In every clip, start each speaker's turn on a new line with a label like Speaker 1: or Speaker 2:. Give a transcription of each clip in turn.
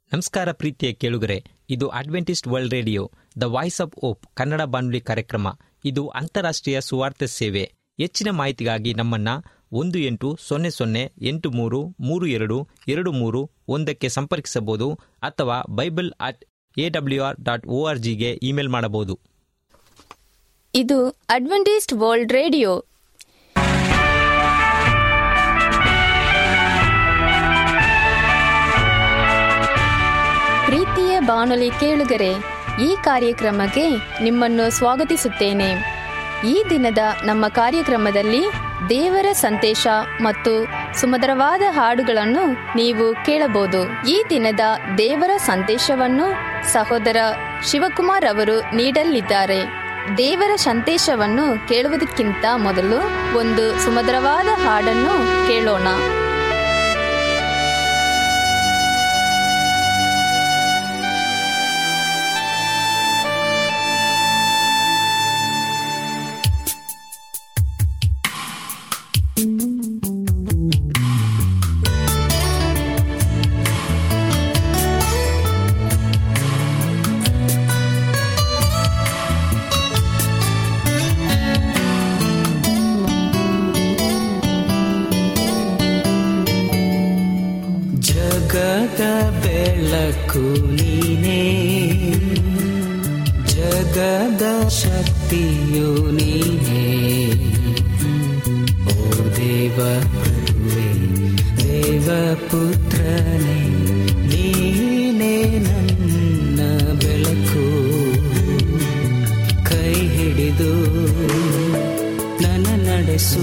Speaker 1: ನಮಸ್ಕಾರ ಪ್ರೀತಿಯ ಕೇಳುಗರೆ ಇದು Adventist World Radio the voice of hope Kannada ಬಾನುಲಿ ಕಾರ್ಯಕ್ರಮ ಇದು ಅಂತಾರಾಷ್ಟ್ರೀಯ ಸುವಾರ್ತೆ ಸೇವೆ ಹೆಚ್ಚಿನ ಮಾಹಿತಿಗಾಗಿ ನಮ್ಮನ್ನ ಒಂದು ಎಂಟು ಸೊನ್ನೆ ಸೊನ್ನೆ ಎಂಟು ಮೂರು ಮೂರು ಎರಡು ಎರಡು ಮೂರು ಒಂದಕ್ಕೆ ಸಂಪರ್ಕಿಸಬಹುದು ಅಥವಾ Bible at A W R dot O R ಜಿಗೆ ಇಮೇಲ್ ಮಾಡಬಹುದು
Speaker 2: ಇದು ಅಡ್ವೆಂಟಿಸ್ಟ್ ವರ್ಲ್ಡ್ ರೇಡಿಯೋ ಪ್ರೀತಿಯ ಬಾನುಲಿ ಕೇಳುಗರೆ ಈ ಕಾರ್ಯಕ್ರಮಕ್ಕೆ ನಿಮ್ಮನ್ನು ಸ್ವಾಗತಿಸುತ್ತೇನೆ ಈ ದಿನದ ನಮ್ಮ ಕಾರ್ಯಕ್ರಮದಲ್ಲಿ ದೇವರ ಸಂದೇಶ ಮತ್ತು ಸುಮಧುರವಾದ ಹಾಡುಗಳನ್ನು ನೀವು ಕೇಳಬಹುದು ಈ ದಿನದ ದೇವರ ಸಂದೇಶವನ್ನು ಸಹೋದರ ಶಿವಕುಮಾರ್ ಅವರು ನೀಡಲಿದ್ದಾರೆ ದೇವರ ಸಂದೇಶವನ್ನು ಕೇಳುವುದಕ್ಕಿಂತ ಮೊದಲು ಒಂದು ಸುಮಧುರವಾದ ಹಾಡನ್ನು ಕೇಳೋಣ
Speaker 3: ಜಗದ ಬೆಳಕು ನೀನೇ ಜಗದ ಶಕ್ತಿಯು ನೀನೇ ಓ ದೇವ ಪ್ರಭುವೆ ದೇವ ಪುತ್ರನೇ ನೀನೇ ನನ್ನ ಬೆಳಕು ಕೈ ಹಿಡಿದು ನನ್ನ ನಡೆಸು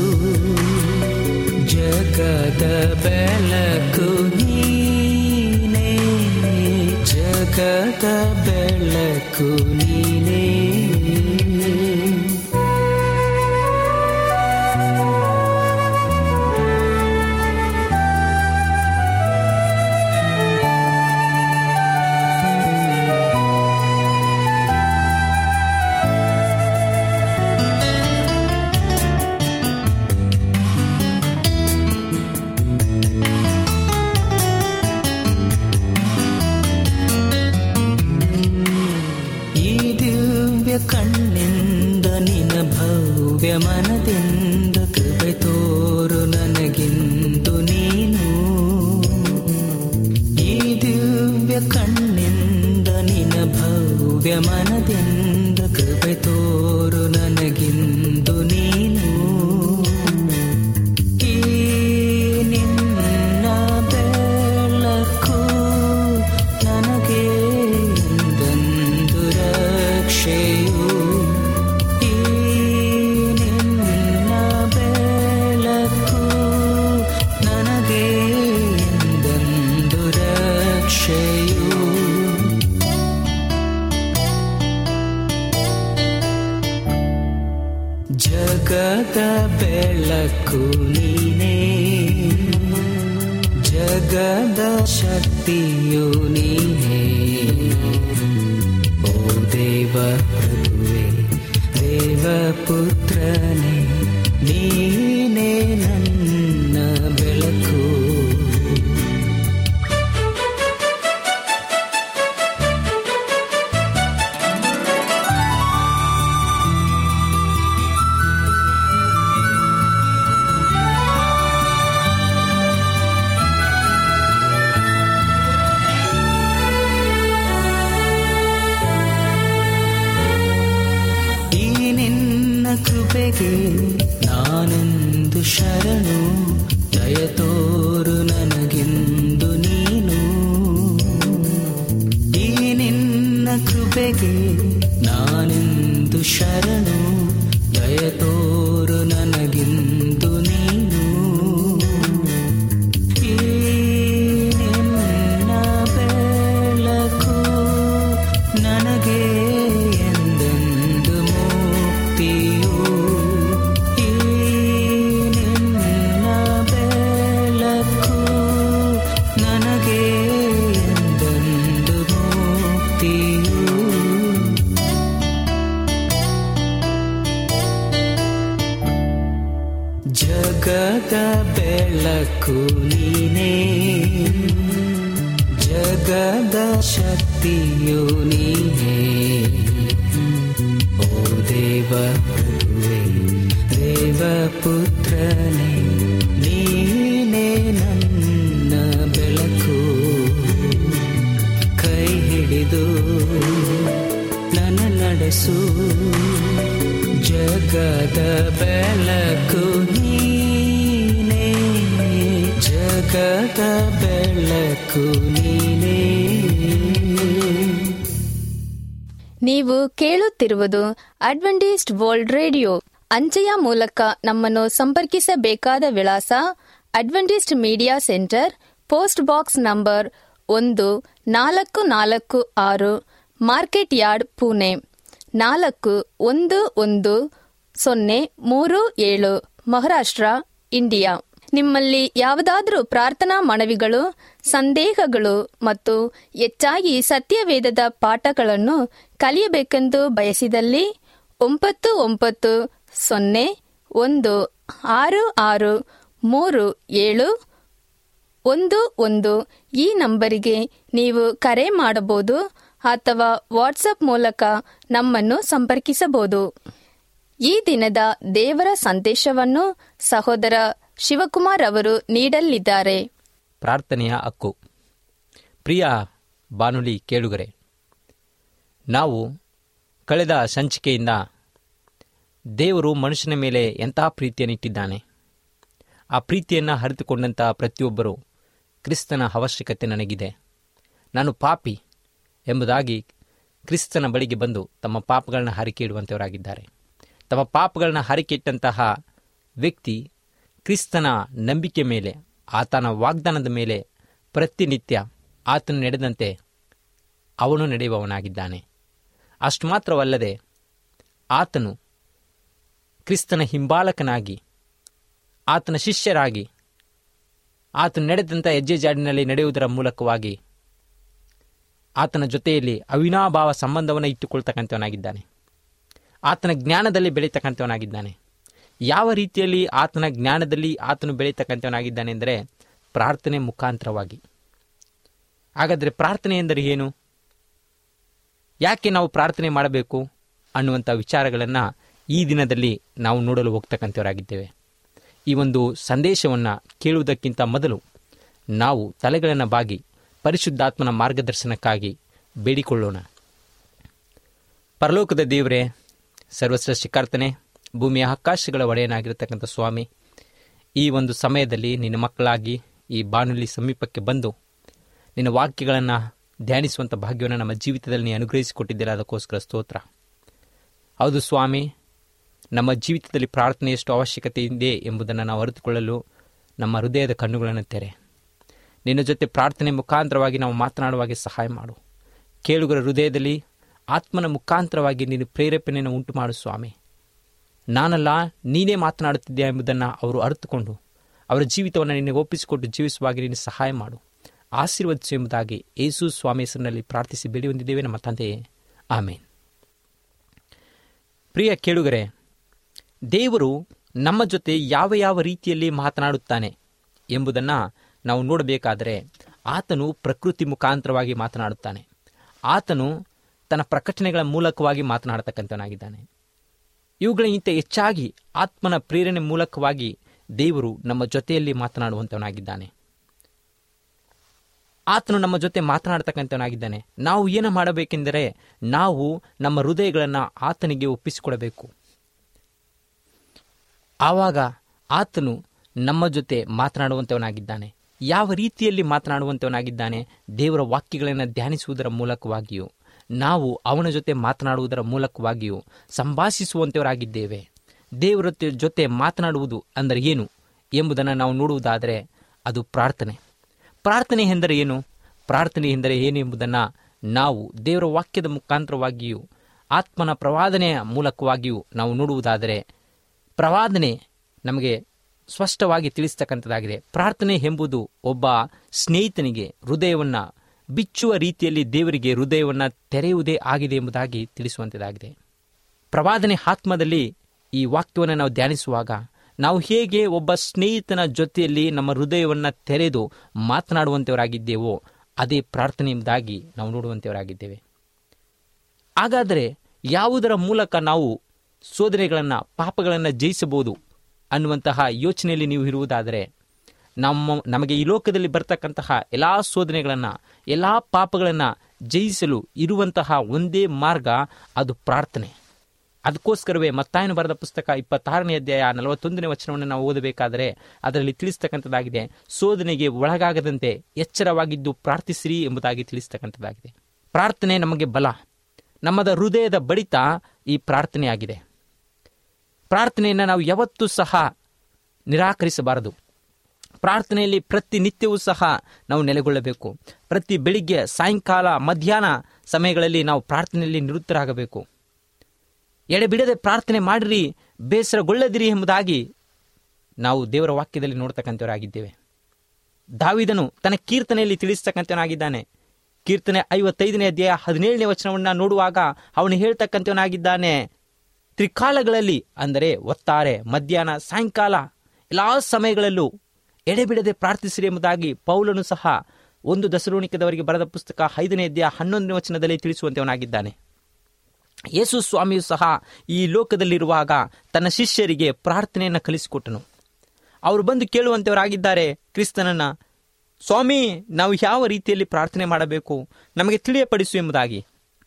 Speaker 3: ಜಗದ ಬೆಳಕು ನೀನೇ ಜಗದ ಬೆಳಕು ನೀನೇ ಈ ದಿವ್ಯ ಕಣ್ಣಿಂದ ನಿನ ಭವ್ಯ ಮನದಿಂದ ಕೃಪೆ ತೋರು ನನಗಿಂದು ನೀನು ಈ ದಿವ್ಯ ಕಣ್ಣಿಂದ ನಿನ ಭವ್ಯ ಮನದಿಂದ ಕೃಪೆ ತೋರು ನನಗಿಂದು ನೀನು ಈ ನಿನ್ನ ಬೆಳಕು ನನಗೆ ಎಂದೆಂದು ರಕ್ಷೆಯು ಈ ನಿನ್ನ ಬೆಳಕು ನನಗೆ ಎಂದೆಂದು ರಕ್ಷೆಯು ಜಗದ ಬೆಳಕು ನೀನೇ ಜಗದ ಶಕ್ತಿಯು ನೀನೇ ಓ ದೇವ ಪ್ರಭುವೆ ದೇವ ಪುತ್ರನೇ ನೀನೇ ನನ್ನ ಬೆಳಕು ಈ ನಿನ್ನ ಕೃಪೆಗೆ ನಾನೆಂದು ಶರಣು ದಯ ತೋರು ನನಗೆಂದು ನೀನು ಈ ನಿನ್ನ ಕೃಪೆಗೆ ನಾನೆಂದು ಶರಣು ದಯ ತೋರು ನನಗೆಂದು ನೀನು ಈ ನಿನ್ನ ಬೆಳಕು ನನಗೆ ಎಂದೆಂದು ಮುಕ್ತಿಯು ಈ ನಿನ್ನ ಬೆಳಕು ನನಗೆ ಎಂದೆಂದು ಮುಕ್ತಿಯು ಜಗದ ಬೆಳಕು ನೀನೇ ಜಗ ಜಗದ ಶಕ್ತಿಯು ನೀನೇ ಓ ದೇವ ಪ್ರಭುವೆ ದೇವ ಪುತ್ರನೇ ನೀನೇ ನನ್ನ ಬೆಳಕು ಕೈ ಹಿಡಿದು ನನ್ನ ನಡೆಸು ಜಗದ ಬೆಳಕು ನೀನೇ ಜಗದ ಬೆಳಕು ನೀನೇ
Speaker 2: ನೀವು ಕೇಳುತ್ತಿರುವುದು ಅಡ್ವೆಂಟಿಸ್ಟ್ ವರ್ಲ್ಡ್ ರೇಡಿಯೋ ಅಂಚೆಯ ಮೂಲಕ ನಮ್ಮನ್ನು ಸಂಪರ್ಕಿಸಬೇಕಾದ ವಿಳಾಸ Adventist media centre post box number ಒಂದು ನಾಲ್ಕು ನಾಲ್ಕು ಆರು ಮಾರ್ಕೆಟ್ ಯಾರ್ಡ್ ಪುಣೆ ನಾಲ್ಕು ಒಂದು ಒಂದು ಸೊನ್ನೆ ಮೂರು ಏಳು ಮಹಾರಾಷ್ಟ್ರ ಇಂಡಿಯಾ ನಿಮ್ಮಲ್ಲಿ ಯಾವುದಾದರೂ ಪ್ರಾರ್ಥನಾ ಮನವಿಗಳು ಸಂದೇಹಗಳು ಮತ್ತು ಹೆಚ್ಚಾಗಿ ಸತ್ಯವೇದದ ಪಾಠಗಳನ್ನು ಕಲಿಯಬೇಕೆಂದು ಬಯಸಿದಲ್ಲಿ ಒಂಬತ್ತು ಒಂಬತ್ತು ಸೊನ್ನೆ ಒಂದು ಆರು ಆರು ಮೂರು ಏಳು ಒಂದು ಒಂದು ಈ ನಂಬರಿಗೆ ನೀವು ಕರೆ ಮಾಡಬಹುದು ಅಥವಾ ವಾಟ್ಸಪ್ ಮೂಲಕ ನಮ್ಮನ್ನು ಸಂಪರ್ಕಿಸಬಹುದು ಈ ದಿನದ ದೇವರ ಸಂದೇಶವನ್ನು ಸಹೋದರ ಶಿವಕುಮಾರ್ ಅವರು ನೀಡಲಿದ್ದಾರೆ
Speaker 1: ಪ್ರಾರ್ಥನೆಯ ಹಕ್ಕು ಪ್ರಿಯ ಬಾನುಲಿ ಕೇಳುಗರೆ ನಾವು ಕಳೆದ ಸಂಚಿಕೆಯಿಂದ ದೇವರು ಮನುಷ್ಯನ ಮೇಲೆ ಎಂತಹ ಪ್ರೀತಿಯನ್ನು ಇಟ್ಟಿದ್ದಾನೆ ಆ ಪ್ರೀತಿಯನ್ನು ಅರಿತುಕೊಂಡಂಥ ಪ್ರತಿಯೊಬ್ಬರು ಕ್ರಿಸ್ತನ ಅವಶ್ಯಕತೆ ನನಗಿದೆ ನಾನು ಪಾಪಿ ಎಂಬುದಾಗಿ ಕ್ರಿಸ್ತನ ಬಳಿಗೆ ಬಂದು ತಮ್ಮ ಪಾಪಗಳನ್ನ ಹರಿಕೆ ಇಡುವಂಥವರಾಗಿದ್ದಾರೆ ತಮ್ಮ ಪಾಪಗಳನ್ನ ಹರಿಕೆ ಇಟ್ಟಂತಹ ವ್ಯಕ್ತಿ ಕ್ರಿಸ್ತನ ನಂಬಿಕೆ ಮೇಲೆ ಆತನ ವಾಗ್ದಾನದ ಮೇಲೆ ಪ್ರತಿನಿತ್ಯ ಆತನು ನಡೆದಂತೆ ಅವನು ನಡೆಯುವವನಾಗಿದ್ದಾನೆ ಅಷ್ಟು ಮಾತ್ರವಲ್ಲದೆ ಆತನು ಕ್ರಿಸ್ತನ ಹಿಂಬಾಲಕನಾಗಿ ಆತನ ಶಿಷ್ಯರಾಗಿ ಆತನು ನಡೆದಂಥ ಹೆಜ್ಜೆ ಜಾಡಿನಲ್ಲಿ ನಡೆಯುವುದರ ಮೂಲಕವಾಗಿ ಆತನ ಜೊತೆಯಲ್ಲಿ ಅವಿನಾಭಾವ ಸಂಬಂಧವನ್ನು ಇಟ್ಟುಕೊಳ್ತಕ್ಕಂಥವನಾಗಿದ್ದಾನೆ ಆತನ ಜ್ಞಾನದಲ್ಲಿ ಬೆಳೀತಕ್ಕಂಥವನಾಗಿದ್ದಾನೆ ಯಾವ ರೀತಿಯಲ್ಲಿ ಆತನ ಜ್ಞಾನದಲ್ಲಿ ಆತನು ಬೆಳೀತಕ್ಕಂಥವನಾಗಿದ್ದಾನೆ ಅಂದರೆ ಪ್ರಾರ್ಥನೆ ಮುಖಾಂತರವಾಗಿ ಹಾಗಾದರೆ ಪ್ರಾರ್ಥನೆ ಎಂದರೆ ಏನು ಯಾಕೆ ನಾವು ಪ್ರಾರ್ಥನೆ ಮಾಡಬೇಕು ಅನ್ನುವಂಥ ವಿಚಾರಗಳನ್ನು ಈ ದಿನದಲ್ಲಿ ನಾವು ನೋಡಲು ಹೋಗ್ತಕ್ಕಂಥವರಾಗಿದ್ದೇವೆ ಈ ಒಂದು ಸಂದೇಶವನ್ನು ಕೇಳುವುದಕ್ಕಿಂತ ಮೊದಲು ನಾವು ತಲೆಗಳನ್ನು ಬಾಗಿ ಪರಿಶುದ್ಧಾತ್ಮನ ಮಾರ್ಗದರ್ಶನಕ್ಕಾಗಿ ಬೇಡಿಕೊಳ್ಳೋಣ ಪರಲೋಕದ ದೇವರೇ ಸರ್ವಸೃಷ್ಟಿಕರ್ತನೆ ಭೂಮಿಯ ಆಕಾಶಗಳ ಒಡೆಯನಾಗಿರತಕ್ಕಂಥ ಸ್ವಾಮಿ ಈ ಒಂದು ಸಮಯದಲ್ಲಿ ನಿನ್ನ ಮಕ್ಕಳಾಗಿ ಈ ಬಾನುಲಿ ಸಮೀಪಕ್ಕೆ ಬಂದು ನಿನ್ನ ವಾಕ್ಯಗಳನ್ನು ಧ್ಯಾನಿಸುವಂಥ ಭಾಗ್ಯವನ್ನು ನಮ್ಮ ಜೀವಿತದಲ್ಲಿ ನೀ ಅನುಗ್ರಹಿಸಿಕೊಟ್ಟಿದ್ದೀರ ಅದಕ್ಕೋಸ್ಕರ ಸ್ತೋತ್ರ ಹೌದು ಸ್ವಾಮಿ ನಮ್ಮ ಜೀವಿತದಲ್ಲಿ ಪ್ರಾರ್ಥನೆ ಎಷ್ಟು ಅವಶ್ಯಕತೆ ಇದೆ ಎಂಬುದನ್ನು ನಾವು ಅರಿತುಕೊಳ್ಳಲು ನಮ್ಮ ಹೃದಯದ ಕಣ್ಣುಗಳನ್ನು ತೆರೆ ನಿನ್ನ ಜೊತೆ ಪ್ರಾರ್ಥನೆ ಮುಖಾಂತರವಾಗಿ ನಾವು ಮಾತನಾಡುವಾಗೆ ಸಹಾಯ ಮಾಡು ಕೇಳುಗರ ಹೃದಯದಲ್ಲಿ ಆತ್ಮನ ಮುಖಾಂತರವಾಗಿ ನೀನು ಪ್ರೇರೇಪಣೆಯನ್ನು ಉಂಟು ಮಾಡು ಸ್ವಾಮಿ ನಾನಲ್ಲ ನೀನೇ ಮಾತನಾಡುತ್ತಿದ್ದೀಯ ಎಂಬುದನ್ನು ಅವರು ಅರಿತುಕೊಂಡು ಅವರ ಜೀವಿತವನ್ನು ನಿನಗೆ ಒಪ್ಪಿಸಿಕೊಟ್ಟು ಜೀವಿಸುವಾಗಿ ನೀನು ಸಹಾಯ ಮಾಡು ಆಶೀರ್ವದಿಸು ಎಂಬುದಾಗಿ ಯೇಸು ಸ್ವಾಮಿ ಹೆಸರಿನಲ್ಲಿ ಪ್ರಾರ್ಥಿಸಿ ಬೇಡಿ ಹೊಂದಿದ್ದೇವೆ ನಮ್ಮ ತಂದೆಯೇ ಆಮೇನ್ ಪ್ರಿಯ ಕೇಳುಗರೆ ದೇವರು ನಮ್ಮ ಜೊತೆ ಯಾವ ಯಾವ ರೀತಿಯಲ್ಲಿ ಮಾತನಾಡುತ್ತಾನೆ ಎಂಬುದನ್ನು ನಾವು ನೋಡಬೇಕಾದರೆ ಆತನು ಪ್ರಕೃತಿ ಮುಖಾಂತರವಾಗಿ ಮಾತನಾಡುತ್ತಾನೆ ಆತನು ತನ್ನ ಪ್ರಕಟಣೆಗಳ ಮೂಲಕವಾಗಿ ಮಾತನಾಡತಕ್ಕಂಥವನಾಗಿದ್ದಾನೆ ಇವುಗಳಿಗಿಂತ ಹೆಚ್ಚಾಗಿ ಆತ್ಮನ ಪ್ರೇರಣೆ ಮೂಲಕವಾಗಿ ದೇವರು ನಮ್ಮ ಜೊತೆಯಲ್ಲಿ ಮಾತನಾಡುವಂಥವನಾಗಿದ್ದಾನೆ ಆತನು ನಮ್ಮ ಜೊತೆ ಮಾತನಾಡ್ತಕ್ಕಂಥವನಾಗಿದ್ದಾನೆ ನಾವು ಏನು ಮಾಡಬೇಕೆಂದರೆ ನಾವು ನಮ್ಮ ಹೃದಯಗಳನ್ನು ಆತನಿಗೆ ಒಪ್ಪಿಸಿಕೊಡಬೇಕು ಆವಾಗ ಆತನು ನಮ್ಮ ಜೊತೆ ಮಾತನಾಡುವಂಥವನಾಗಿದ್ದಾನೆ ಯಾವ ರೀತಿಯಲ್ಲಿ ಮಾತನಾಡುವಂಥವನಾಗಿದ್ದಾನೆ ದೇವರ ವಾಕ್ಯಗಳನ್ನು ಧ್ಯಾನಿಸುವುದರ ಮೂಲಕವಾಗಿಯೂ ನಾವು ಅವನ ಜೊತೆ ಮಾತನಾಡುವುದರ ಮೂಲಕವಾಗಿಯೂ ಸಂಭಾಷಿಸುವಂಥವರಾಗಿದ್ದೇವೆ ದೇವರ ಜೊತೆ- ಜೊತೆ ಮಾತನಾಡುವುದು ಅಂದರೆ ಏನು ಎಂಬುದನ್ನು ನಾವು ನೋಡುವುದಾದರೆ ಅದು ಪ್ರಾರ್ಥನೆ ಪ್ರಾರ್ಥನೆ ಎಂದರೆ ಏನು ಪ್ರಾರ್ಥನೆ ಎಂದರೆ ಏನು ಎಂಬುದನ್ನು ನಾವು ದೇವರ ವಾಕ್ಯದ ಮುಖಾಂತರವಾಗಿಯೂ ಆತ್ಮನ ಪ್ರವಾದನೆಯ ಮೂಲಕವಾಗಿಯೂ ನಾವು ನೋಡುವುದಾದರೆ ಪ್ರವಾದನೆ ನಮಗೆ ಸ್ಪಷ್ಟವಾಗಿ ತಿಳಿಸ್ತಕ್ಕಂಥದ್ದಾಗಿದೆ ಪ್ರಾರ್ಥನೆ ಎಂಬುದು ಒಬ್ಬ ಸ್ನೇಹಿತನಿಗೆ ಹೃದಯವನ್ನು ಬಿಚ್ಚುವ ರೀತಿಯಲ್ಲಿ ದೇವರಿಗೆ ಹೃದಯವನ್ನು ತೆರೆಯುವುದೇ ಆಗಿದೆ ಎಂಬುದಾಗಿ ತಿಳಿಸುವಂಥದ್ದಾಗಿದೆ ಪ್ರವಾದನೆ ಆತ್ಮದಲ್ಲಿ ಈ ವಾಕ್ಯವನ್ನು ನಾವು ಧ್ಯಾನಿಸುವಾಗ ನಾವು ಹೇಗೆ ಒಬ್ಬ ಸ್ನೇಹಿತನ ಜೊತೆಯಲ್ಲಿ ನಮ್ಮ ಹೃದಯವನ್ನು ತೆರೆದು ಮಾತನಾಡುವಂಥವರಾಗಿದ್ದೇವೋ ಅದೇ ಪ್ರಾರ್ಥನೆ ಎಂಬುದಾಗಿ ನಾವು ನೋಡುವಂತೆಯವರಾಗಿದ್ದೇವೆ ಹಾಗಾದರೆ ಯಾವುದರ ಮೂಲಕ ನಾವು ಶೋಧನೆಗಳನ್ನು ಪಾಪಗಳನ್ನು ಜಯಿಸಬಹುದು ಅನ್ನುವಂತಹ ಯೋಚನೆಯಲ್ಲಿ ನೀವು ಇರುವುದಾದರೆ ನಮ್ಮ ನಮಗೆ ಈ ಲೋಕದಲ್ಲಿ ಬರ್ತಕ್ಕಂತಹ ಎಲ್ಲ ಶೋಧನೆಗಳನ್ನು ಎಲ್ಲ ಪಾಪಗಳನ್ನು ಜಯಿಸಲು ಇರುವಂತಹ ಒಂದೇ ಮಾರ್ಗ ಅದು ಪ್ರಾರ್ಥನೆ ಅದಕ್ಕೋಸ್ಕರವೇ ಮತ್ತಾಯನ ಬರೆದ ಪುಸ್ತಕ ಇಪ್ಪತ್ತಾರನೇ ಅಧ್ಯಾಯ ನಲವತ್ತೊಂದನೇ ವಚನವನ್ನು ನಾವು ಓದಬೇಕಾದರೆ ಅದರಲ್ಲಿ ತಿಳಿಸ್ತಕ್ಕಂಥದ್ದಾಗಿದೆ ಶೋಧನೆಗೆ ಒಳಗಾಗದಂತೆ ಎಚ್ಚರವಾಗಿದ್ದು ಪ್ರಾರ್ಥಿಸಿರಿ ಎಂಬುದಾಗಿ ತಿಳಿಸ್ತಕ್ಕಂಥದ್ದಾಗಿದೆ ಪ್ರಾರ್ಥನೆ ನಮಗೆ ಬಲ ನಮ್ಮದ ಹೃದಯದ ಬಡಿತ ಈ ಪ್ರಾರ್ಥನೆಯಾಗಿದೆ ಪ್ರಾರ್ಥನೆಯನ್ನು ನಾವು ಯಾವತ್ತೂ ಸಹ ನಿರಾಕರಿಸಬಾರದು ಪ್ರಾರ್ಥನೆಯಲ್ಲಿ ಪ್ರತಿನಿತ್ಯವೂ ಸಹ ನಾವು ನೆಲೆಗೊಳ್ಳಬೇಕು ಪ್ರತಿ ಬೆಳಿಗ್ಗೆ ಸಾಯಂಕಾಲ ಮಧ್ಯಾಹ್ನ ಸಮಯಗಳಲ್ಲಿ ನಾವು ಪ್ರಾರ್ಥನೆಯಲ್ಲಿ ನಿವೃತ್ತರಾಗಬೇಕು ಎಡೆಬಿಡದೆ ಪ್ರಾರ್ಥನೆ ಮಾಡಿರಿ ಬೇಸರಗೊಳ್ಳದಿರಿ ಎಂಬುದಾಗಿ ನಾವು ದೇವರ ವಾಕ್ಯದಲ್ಲಿ ನೋಡ್ತಕ್ಕಂಥವರಾಗಿದ್ದೇವೆ ದಾವಿದನು ತನ್ನ ಕೀರ್ತನೆಯಲ್ಲಿ ತಿಳಿಸ್ತಕ್ಕಂಥವನಾಗಿದ್ದಾನೆ ಕೀರ್ತನೆ ಐವತ್ತೈದನೇ ಅಧ್ಯಾಯ ಹದಿನೇಳನೇ ವಚನವನ್ನು ನೋಡುವಾಗ ಅವನು ಹೇಳ್ತಕ್ಕಂಥವನಾಗಿದ್ದಾನೆ ತ್ರಿಕಾಲಗಳಲ್ಲಿ ಅಂದರೆ ಒತ್ತಾರೆ ಮಧ್ಯಾಹ್ನ ಸಾಯಂಕಾಲ ಎಲ್ಲ ಸಮಯಗಳಲ್ಲೂ ಎಡೆಬಿಡದೆ ಪ್ರಾರ್ಥಿಸಿರಿ ಎಂಬುದಾಗಿ ಪೌಲನು ಸಹ ಒಂದು ದಸರೋಣಿಕದವರಿಗೆ ಬರೆದ ಪುಸ್ತಕ ಐದನೇ ಅಧ್ಯಾಯ ಹನ್ನೊಂದನೇ ವಚನದಲ್ಲಿ ತಿಳಿಸುವಂತವನಾಗಿದ್ದಾನೆ ಯೇಸು ಸ್ವಾಮಿಯು ಸಹ ಈ ಲೋಕದಲ್ಲಿರುವಾಗ ತನ್ನ ಶಿಷ್ಯರಿಗೆ ಪ್ರಾರ್ಥನೆಯನ್ನು ಕಲಿಸಿಕೊಟ್ಟನು ಅವರು ಬಂದು ಕೇಳುವಂತವರಾಗಿದ್ದಾರೆ ಕ್ರಿಸ್ತನನ್ನ ಸ್ವಾಮಿ ನಾವು ಯಾವ ರೀತಿಯಲ್ಲಿ ಪ್ರಾರ್ಥನೆ ಮಾಡಬೇಕು ನಮಗೆ ತಿಳಿಯಪಡಿಸು ಎಂಬುದಾಗಿ